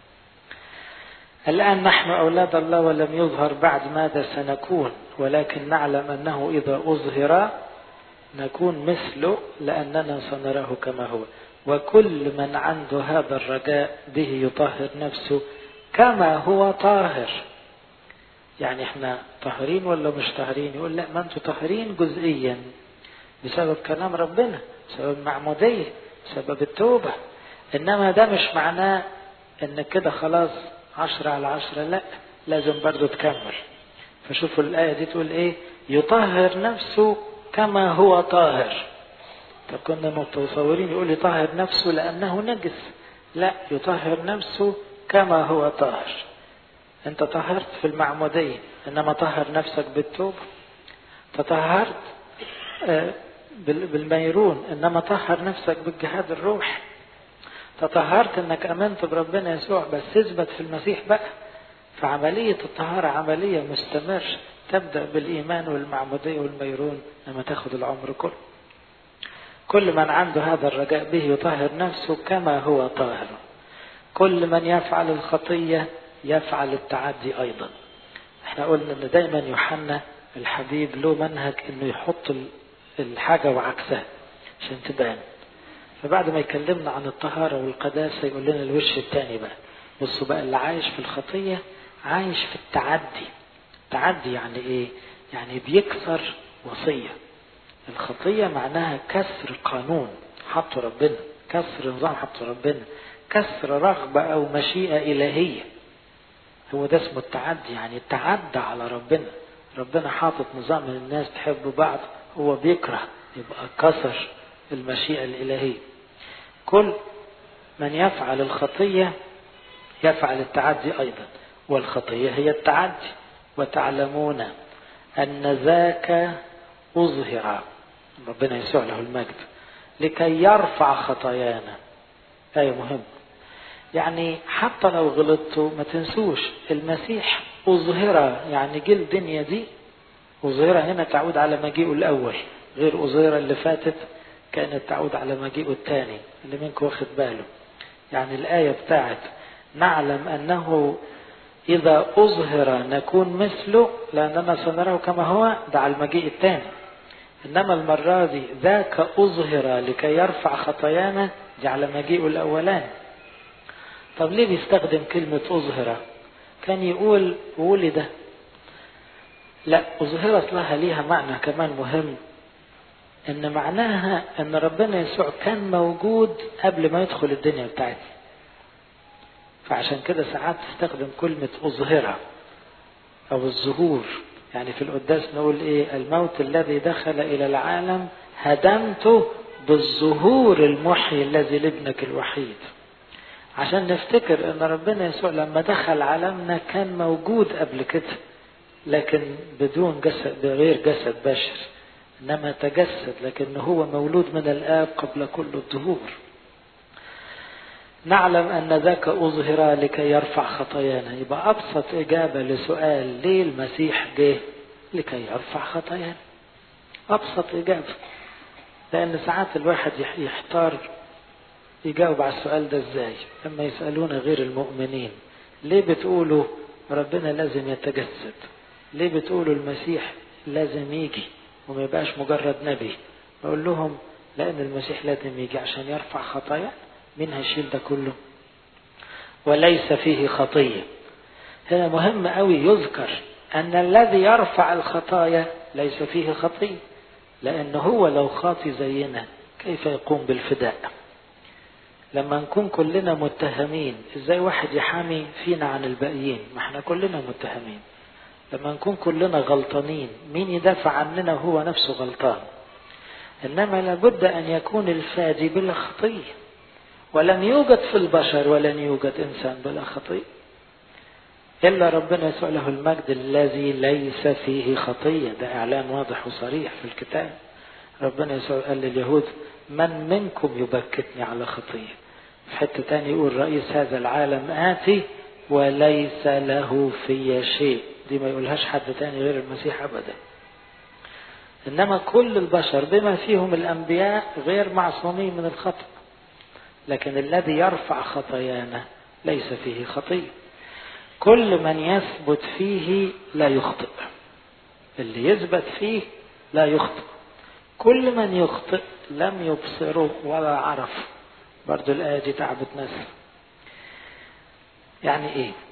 الآن نحن أولاد الله ولم يظهر بعد ماذا سنكون ولكن نعلم أنه إذا أظهر نكون مثله لأننا سنراه كما هو وكل من عنده هذا الرجاء به يطهر نفسه كما هو طاهر يعني احنا طاهرين ولا مش طاهرين يقول لا ما انتوا طاهرين جزئيا بسبب كلام ربنا بسبب المعمودية بسبب التوبة انما ده مش معناه ان كده خلاص عشرة على عشرة لا لازم برضو تكمل فشوفوا الآية دي تقول ايه يطهر نفسه كما هو طاهر طب كنا متصورين يقول يطهر نفسه لأنه نجس لا يطهر نفسه كما هو طاهر انت طهرت في المعمودية انما طهر نفسك بالتوبة تطهرت بالميرون انما طهر نفسك بالجهاد الروح تطهرت انك امنت بربنا يسوع بس اثبت في المسيح بقى فعملية الطهارة عملية مستمر تبدأ بالإيمان والمعمودية والميرون لما تاخد العمر كله كل من عنده هذا الرجاء به يطهر نفسه كما هو طاهر كل من يفعل الخطية يفعل التعدي أيضا احنا قلنا ان دايما يوحنا الحبيب له منهج انه يحط الحاجة وعكسها عشان تبان فبعد ما يكلمنا عن الطهارة والقداسة يقول لنا الوش الثاني بقى بصوا بقى اللي عايش في الخطية عايش في التعدي التعدي يعني ايه يعني بيكسر وصية الخطية معناها كسر قانون حطه ربنا كسر نظام حطه ربنا كسر رغبة أو مشيئة إلهية هو ده اسمه التعدي يعني تعدى على ربنا ربنا حاطط نظام الناس تحب بعض هو بيكره يبقى كسر المشيئة الإلهية كل من يفعل الخطية يفعل التعدي أيضا والخطية هي التعدي وتعلمون أن ذاك أظهر ربنا يسوع له المجد لكي يرفع خطايانا آية مهمة يعني حتى لو غلطتوا ما تنسوش المسيح أظهر يعني جه الدنيا دي أظهر هنا تعود على مجيئه الأول غير أظهر اللي فاتت كانت تعود على مجيئه الثاني اللي منكم واخد باله يعني الآية بتاعت نعلم أنه إذا أظهر نكون مثله لأننا سنراه كما هو ده على المجيء الثاني إنما المرة دي ذاك أظهر لكي يرفع خطايانا دي على مجيئه الأولاني طب ليه بيستخدم كلمة أظهر كان يقول ولد لا أظهر أصلها ليها معنى كمان مهم إن معناها إن ربنا يسوع كان موجود قبل ما يدخل الدنيا بتاعتنا فعشان كده ساعات تستخدم كلمة أظهرة أو الظهور يعني في القداس نقول إيه الموت الذي دخل إلى العالم هدمته بالظهور المحيي الذي لابنك الوحيد عشان نفتكر ان ربنا يسوع لما دخل عالمنا كان موجود قبل كده لكن بدون جسد بغير جسد بشر انما تجسد لكن هو مولود من الاب قبل كل الظهور نعلم ان ذاك اظهر لكي يرفع خطايانا يبقى ابسط اجابه لسؤال ليه المسيح جه لكي يرفع خطايانا ابسط اجابه لان ساعات الواحد يحتار يجاوب على السؤال ده ازاي لما يسألون غير المؤمنين ليه بتقولوا ربنا لازم يتجسد ليه بتقولوا المسيح لازم يجي وما يبقاش مجرد نبي بقول لهم لأن المسيح لازم يجي عشان يرفع خطايا مين هيشيل ده كله وليس فيه خطية هنا مهم قوي يذكر أن الذي يرفع الخطايا ليس فيه خطية لأن هو لو خاطي زينا كيف يقوم بالفداء لما نكون كلنا متهمين ازاي واحد يحامي فينا عن الباقيين ما احنا كلنا متهمين لما نكون كلنا غلطانين مين يدافع عننا وهو نفسه غلطان انما لابد ان يكون الفادي بلا خطيه ولن يوجد في البشر ولن يوجد انسان بلا خطيه الا ربنا يسوع له المجد الذي ليس فيه خطيه ده اعلان واضح وصريح في الكتاب ربنا يسوع قال لليهود من منكم يبكتني على خطيه في حتة تاني يقول رئيس هذا العالم آتي وليس له في شيء دي ما يقولهاش حد تاني غير المسيح أبدا إنما كل البشر بما فيهم الأنبياء غير معصومين من الخطأ لكن الذي يرفع خطايانا ليس فيه خطية كل من يثبت فيه لا يخطئ اللي يثبت فيه لا يخطئ كل من يخطئ لم يبصره ولا عرف برضو الآية دي تعبت ناس يعني إيه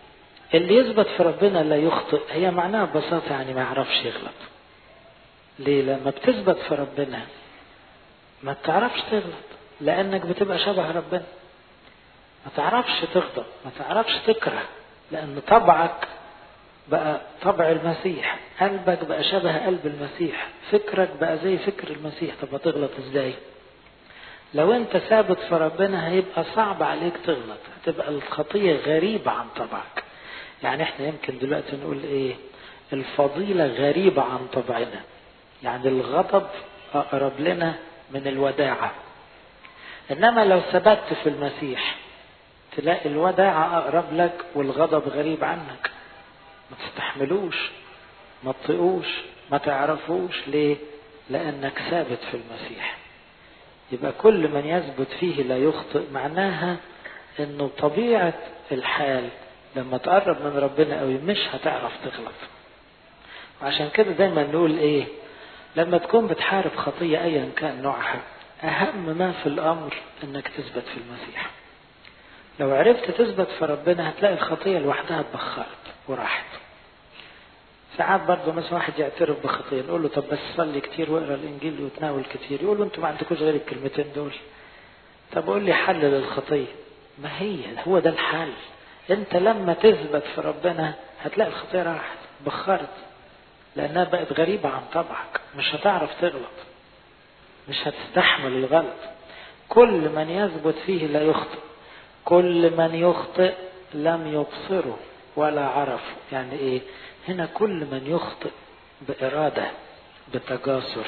اللي يثبت في ربنا لا يخطئ هي معناها ببساطة يعني ما يعرفش يغلط ليه لما بتثبت في ربنا ما بتعرفش تغلط لانك بتبقى شبه ربنا ما تعرفش تغضب ما تعرفش تكره لان طبعك بقى طبع المسيح قلبك بقى شبه قلب المسيح فكرك بقى زي فكر المسيح طب هتغلط ازاي لو انت ثابت في ربنا هيبقى صعب عليك تغلط هتبقى الخطية غريبة عن طبعك يعني احنا يمكن دلوقتي نقول ايه الفضيلة غريبة عن طبعنا يعني الغضب اقرب لنا من الوداعة انما لو ثبت في المسيح تلاقي الوداعة اقرب لك والغضب غريب عنك ما تستحملوش ما تطيقوش ما تعرفوش ليه لانك ثابت في المسيح يبقى كل من يثبت فيه لا يخطئ معناها انه طبيعة الحال لما تقرب من ربنا قوي مش هتعرف تغلط وعشان كده دايما نقول ايه لما تكون بتحارب خطية ايا كان نوعها اهم ما في الامر انك تثبت في المسيح لو عرفت تثبت في ربنا هتلاقي الخطية لوحدها اتبخرت وراحت ساعات برضه مثلا واحد يعترف بخطيه نقول له طب بس صلي كتير واقرا الانجيل وتناول كتير يقول له انتوا ما عندكوش غير الكلمتين دول طب قول لي حل للخطيه ما هي هو ده الحل انت لما تثبت في ربنا هتلاقي الخطيه راحت بخرت لانها بقت غريبه عن طبعك مش هتعرف تغلط مش هتستحمل الغلط كل من يثبت فيه لا يخطئ كل من يخطئ لم يبصره ولا عرفه يعني ايه هنا كل من يخطئ بإرادة بتجاسر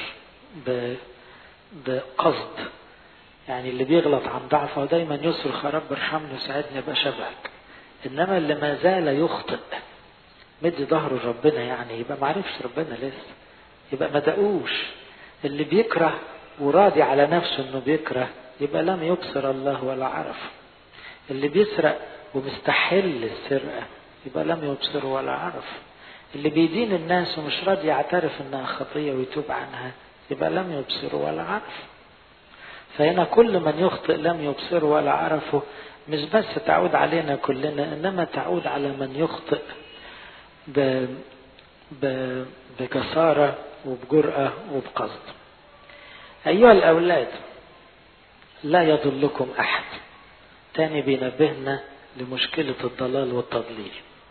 بقصد يعني اللي بيغلط عن ضعفه دايما يصرخ يا رب ارحمني وساعدني ابقى شبهك انما اللي ما زال يخطئ مد ظهره لربنا يعني يبقى ما عرفش ربنا لسه يبقى ما دقوش اللي بيكره وراضي على نفسه انه بيكره يبقى لم يبصر الله ولا عرف اللي بيسرق ومستحل السرقه يبقى لم يبصر ولا عرف اللي بيدين الناس ومش راضي يعترف انها خطيه ويتوب عنها يبقى لم يبصر ولا عرف فهنا كل من يخطئ لم يبصر ولا عرفه مش بس تعود علينا كلنا انما تعود على من يخطئ ب... ب... بجسارة وبجرأة وبقصد أيها الأولاد لا يضلكم أحد تاني بينبهنا لمشكلة الضلال والتضليل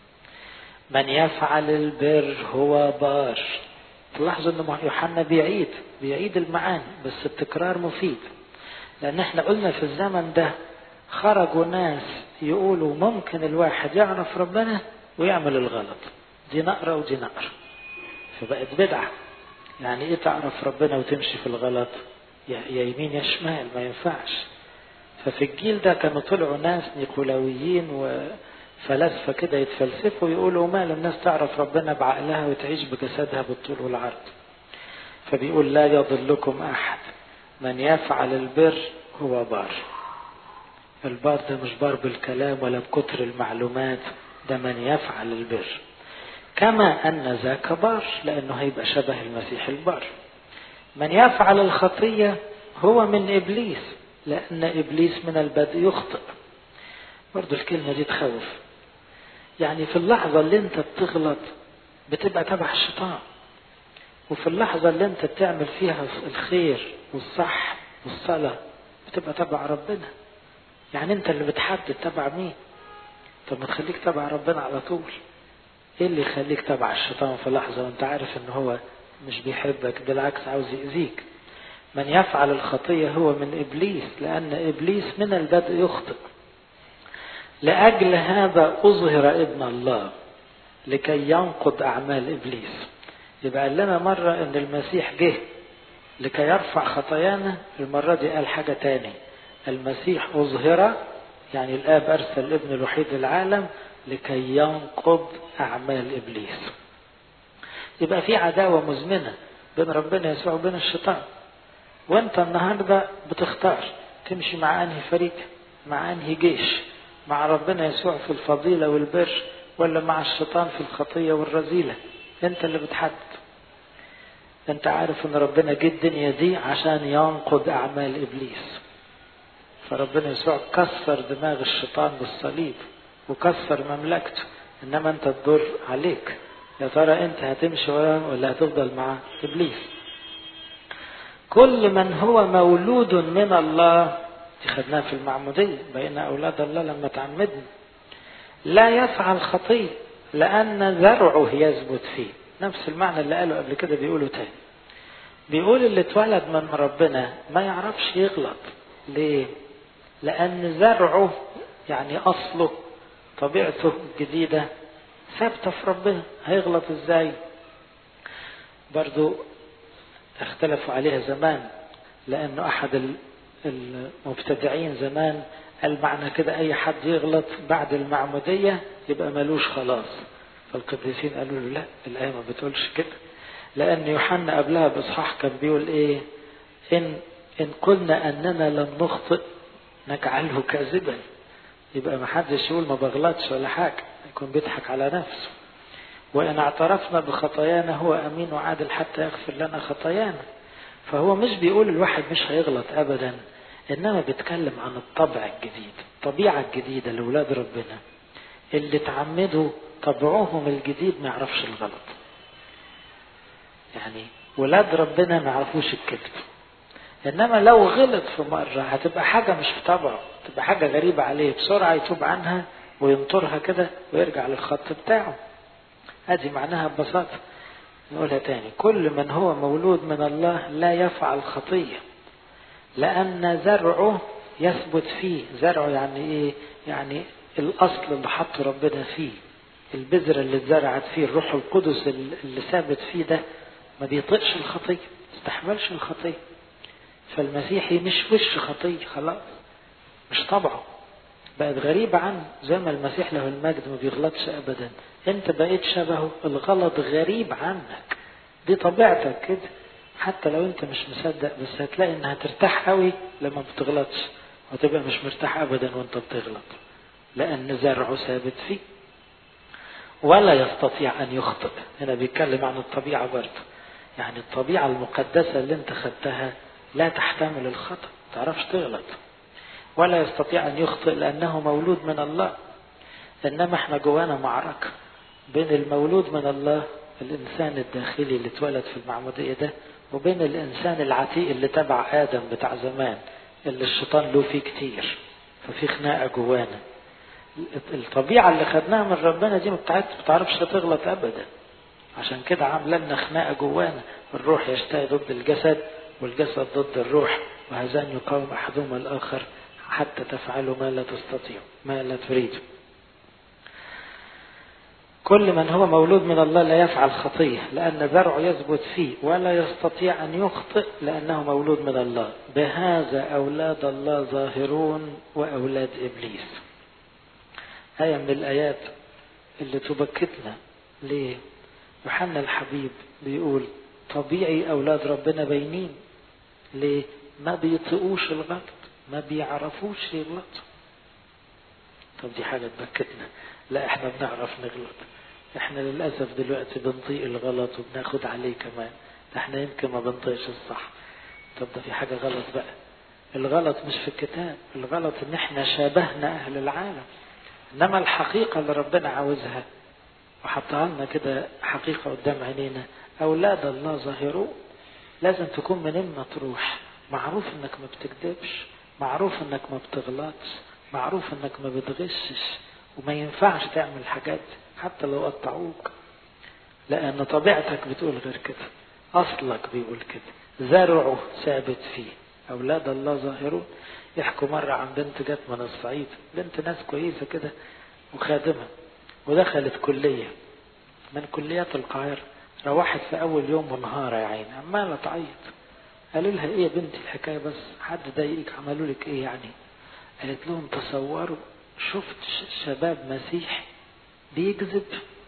من يفعل البر هو بار تلاحظوا ان يوحنا بيعيد بيعيد المعاني بس التكرار مفيد لان احنا قلنا في الزمن ده خرجوا ناس يقولوا ممكن الواحد يعرف ربنا ويعمل الغلط دي نقرة ودي نقرة فبقت بدعة يعني ايه تعرف ربنا وتمشي في الغلط يا يمين يا شمال ما ينفعش ففي الجيل ده كانوا طلعوا ناس نيقولاويين وفلاسفة كده يتفلسفوا يقولوا مال الناس تعرف ربنا بعقلها وتعيش بجسدها بالطول والعرض فبيقول لا يضلكم أحد من يفعل البر هو بار البار ده مش بار بالكلام ولا بكتر المعلومات ده من يفعل البر كما أن ذاك بار لأنه هيبقى شبه المسيح البار من يفعل الخطية هو من إبليس لأن إبليس من البدء يخطئ برضو الكلمة دي تخوف يعني في اللحظة اللي انت بتغلط بتبقى تبع الشيطان وفي اللحظة اللي انت بتعمل فيها الخير والصح والصلاة بتبقى تبع ربنا يعني انت اللي بتحدد تبع مين طب ما تخليك تبع ربنا على طول ايه اللي يخليك تبع الشيطان في لحظة وانت عارف ان هو مش بيحبك بالعكس عاوز يأذيك من يفعل الخطية هو من إبليس لأن إبليس من البدء يخطئ لأجل هذا أظهر ابن الله لكي ينقض أعمال إبليس يبقى قال لنا مرة أن المسيح جه لكي يرفع خطايانا المرة دي قال حاجة تاني المسيح أظهر يعني الآب أرسل الابن الوحيد للعالم لكي ينقض أعمال إبليس يبقى في عداوة مزمنة بين ربنا يسوع وبين الشيطان وانت النهاردة بتختار تمشي مع انهي فريق مع انهي جيش مع ربنا يسوع في الفضيلة والبر ولا مع الشيطان في الخطية والرذيلة انت اللي بتحدد انت عارف ان ربنا جه الدنيا دي عشان ينقض اعمال ابليس فربنا يسوع كسر دماغ الشيطان بالصليب وكسر مملكته انما انت تضر عليك يا ترى انت هتمشي وراه ولا هتفضل مع ابليس كل من هو مولود من الله دي خدناها في المعمودية بين أولاد الله لما تعمدنا لا يفعل خطية لأن زرعه يثبت فيه نفس المعنى اللي قاله قبل كده بيقوله تاني بيقول اللي اتولد من ربنا ما يعرفش يغلط ليه لأن زرعه يعني أصله طبيعته الجديدة ثابتة في ربنا هيغلط ازاي برضو اختلفوا عليها زمان لأنه أحد المبتدعين زمان قال معنى كده أي حد يغلط بعد المعمودية يبقى ملوش خلاص فالقديسين قالوا له لا الآية ما بتقولش كده لأن يوحنا قبلها بإصحاح كان بيقول إيه إن إن قلنا أننا لم نخطئ نجعله كاذبا يبقى ما حدش يقول ما بغلطش ولا حاجة يكون بيضحك على نفسه وإن اعترفنا بخطايانا هو أمين وعادل حتى يغفر لنا خطايانا فهو مش بيقول الواحد مش هيغلط أبدا إنما بيتكلم عن الطبع الجديد الطبيعة الجديدة لأولاد ربنا اللي تعمدوا طبعهم الجديد ما يعرفش الغلط يعني ولاد ربنا ما يعرفوش الكذب انما لو غلط في مرة هتبقى حاجة مش في طبعه تبقى حاجة غريبة عليه بسرعة يتوب عنها وينطرها كده ويرجع للخط بتاعه هذه معناها ببساطة نقولها تاني كل من هو مولود من الله لا يفعل خطية لأن زرعه يثبت فيه زرعه يعني إيه يعني الأصل اللي حطه ربنا فيه البذرة اللي اتزرعت فيه الروح القدس اللي ثابت فيه ده ما بيطقش الخطية ما يستحملش الخطية فالمسيحي مش وش خطية خلاص مش طبعه بقت غريبة عنه زي ما المسيح له المجد ما بيغلطش أبدا أنت بقيت شبهه الغلط غريب عنك دي طبيعتك كده حتى لو أنت مش مصدق بس هتلاقي إنها ترتاح قوي لما بتغلطش وتبقى مش مرتاح أبدا وأنت بتغلط لأن زرعه ثابت فيه ولا يستطيع أن يخطئ هنا بيتكلم عن الطبيعة برضه يعني الطبيعة المقدسة اللي أنت خدتها لا تحتمل الخطأ تعرفش تغلط ولا يستطيع أن يخطئ لأنه مولود من الله إنما احنا جوانا معركة بين المولود من الله الإنسان الداخلي اللي اتولد في المعمودية ده وبين الإنسان العتيق اللي تبع آدم بتاع زمان اللي الشيطان له فيه كتير ففي خناقة جوانا الطبيعة اللي خدناها من ربنا دي ما بتعرفش تغلط أبدا عشان كده عامله لنا خناقة جوانا الروح يشتهي ضد الجسد والجسد ضد الروح وهذان يقاوم أحدهما الآخر حتى تفعلوا ما لا تستطيع ما لا تريد كل من هو مولود من الله لا يفعل خطية لأن زرعه يثبت فيه ولا يستطيع أن يخطئ لأنه مولود من الله بهذا أولاد الله ظاهرون وأولاد إبليس آية من الآيات اللي تبكتنا ليه يوحنا الحبيب بيقول طبيعي أولاد ربنا باينين ليه ما بيطيقوش الغلط ما بيعرفوش يغلطوا طب دي حاجة تبكتنا لا احنا بنعرف نغلط احنا للأسف دلوقتي بنطيق الغلط وبناخد عليه كمان احنا يمكن ما بنطيقش الصح طب ده في حاجة غلط بقى الغلط مش في الكتاب الغلط ان احنا شابهنا اهل العالم انما الحقيقة اللي ربنا عاوزها وحطها لنا كده حقيقة قدام عينينا أولاد الله ظاهرون لازم تكون من إما تروح معروف إنك ما بتكذبش معروف إنك ما بتغلطش معروف إنك ما بتغشش وما ينفعش تعمل الحاجات حتى لو قطعوك لأن طبيعتك بتقول غير كده أصلك بيقول كده زرعه ثابت فيه أولاد الله ظاهرون يحكوا مرة عن بنت جت من الصعيد بنت ناس كويسة كده وخادمة ودخلت كلية من كليات القاهرة روحت في أول يوم منهارة يا عيني عمالة تعيط قالوا لها إيه يا بنتي الحكاية بس حد ضايقك عملوا لك إيه يعني قالت لهم تصوروا شفت شباب مسيح بيكذب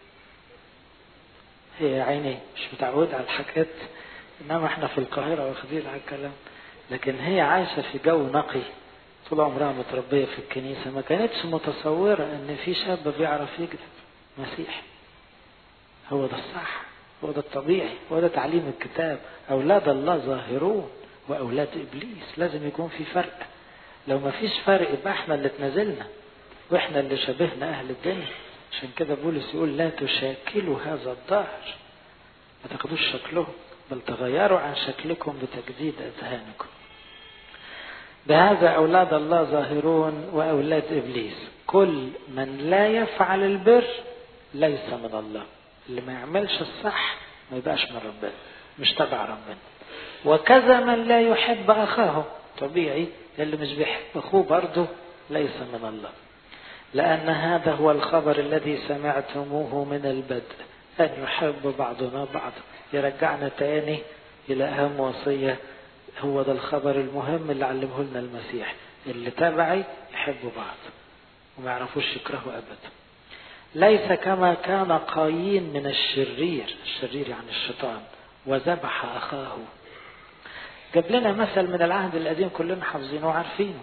هي يا عيني مش متعودة على الحاجات إنما إحنا في القاهرة واخدين على الكلام لكن هي عايشة في جو نقي طول عمرها متربية في الكنيسة ما كانتش متصورة إن في شاب بيعرف يكذب مسيح هو ده الصح هو ده الطبيعي هو ده تعليم الكتاب أولاد الله ظاهرون وأولاد إبليس لازم يكون في فرق لو ما فيش فرق يبقى احنا اللي اتنازلنا واحنا اللي شبهنا أهل الدنيا عشان كده بولس يقول لا تشاكلوا هذا الدهر ما تاخدوش شكلهم بل تغيروا عن شكلكم بتجديد أذهانكم بهذا أولاد الله ظاهرون وأولاد إبليس كل من لا يفعل البر ليس من الله اللي ما يعملش الصح ما يبقاش من ربنا مش تبع ربنا وكذا من لا يحب أخاه طبيعي اللي مش بيحب أخوه برضه ليس من الله لأن هذا هو الخبر الذي سمعتموه من البدء أن يحب بعضنا بعضا يرجعنا تاني إلى أهم وصية هو ده الخبر المهم اللي علمه لنا المسيح اللي تبعي يحبوا بعض وما يعرفوش يكرهوا أبدا ليس كما كان قايين من الشرير الشرير يعني الشيطان وذبح أخاه جاب لنا مثل من العهد القديم كلنا حافظينه وعارفينه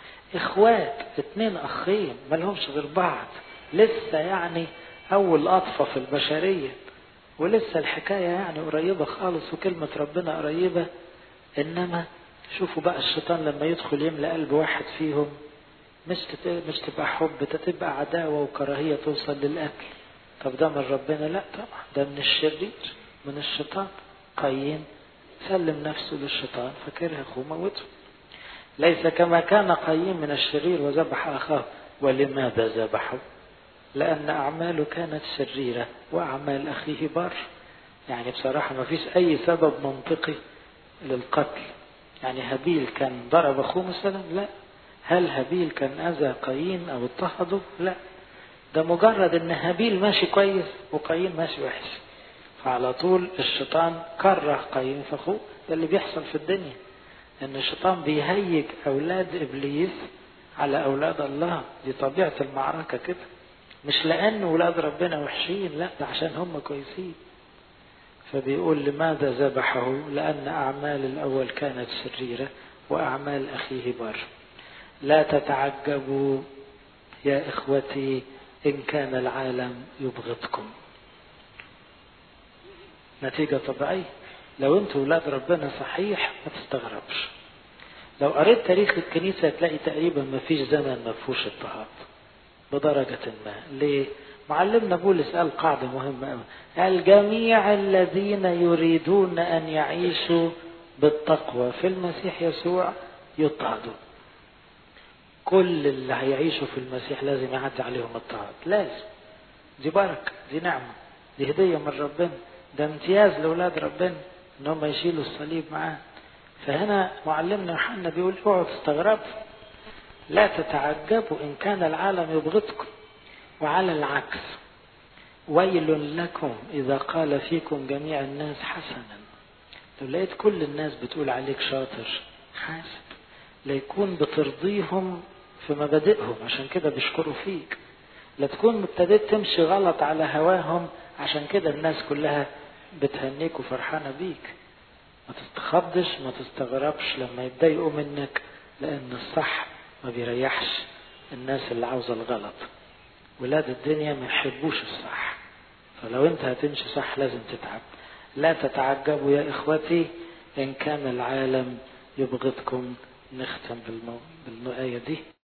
اخوات اتنين اخين مالهمش غير بعض لسه يعني اول اطفى في البشرية ولسه الحكاية يعني قريبة خالص وكلمة ربنا قريبة انما شوفوا بقى الشيطان لما يدخل يملأ قلب واحد فيهم مش مش تبقى حب تبقى عداوة وكراهية توصل للقتل طب ده من ربنا لا طبعا ده من الشرير من الشيطان قايين سلم نفسه للشيطان فكره اخوه موته ليس كما كان قايين من الشرير وذبح اخاه ولماذا ذبحه لان اعماله كانت شريره واعمال اخيه بر يعني بصراحه ما فيش اي سبب منطقي للقتل يعني هابيل كان ضرب اخوه مثلا لا هل هابيل كان اذى قايين او اضطهده لا ده مجرد ان هابيل ماشي كويس وقايين ماشي وحش فعلى طول الشيطان كره قايين في اخوه ده اللي بيحصل في الدنيا ان الشيطان بيهيج اولاد ابليس على اولاد الله دي طبيعه المعركه كده مش لان ولاد ربنا وحشين لا ده عشان هم كويسين فبيقول لماذا ذبحه لان اعمال الاول كانت شريره واعمال اخيه بر لا تتعجبوا يا اخوتي ان كان العالم يبغضكم نتيجه طبيعيه لو انتوا ولاد ربنا صحيح ما تستغربش لو قريت تاريخ الكنيسة تلاقي تقريبا ما فيش زمن ما فيهوش اضطهاد بدرجة ما ليه معلمنا بولس قال قاعدة مهمة قوي قال جميع الذين يريدون أن يعيشوا بالتقوى في المسيح يسوع يضطهدوا كل اللي هيعيشوا في المسيح لازم يعدي عليهم اضطهاد لازم دي بركة دي نعمة دي هدية من ربنا ده امتياز لأولاد ربنا ان هم يشيلوا الصليب معاه فهنا معلمنا يوحنا بيقول اوعوا تستغربوا لا تتعجبوا ان كان العالم يبغضكم وعلى العكس ويل لكم اذا قال فيكم جميع الناس حسنا لو لقيت كل الناس بتقول عليك شاطر حاسب ليكون بترضيهم في مبادئهم عشان كده بيشكروا فيك لا تكون ابتديت تمشي غلط على هواهم عشان كده الناس كلها بتهنيك وفرحانة بيك ما تستخضش ما تستغربش لما يتضايقوا منك لأن الصح ما بيريحش الناس اللي عاوزة الغلط ولاد الدنيا ما يحبوش الصح فلو انت هتمشي صح لازم تتعب لا تتعجبوا يا إخوتي إن كان العالم يبغضكم نختم بالمو... بالآية دي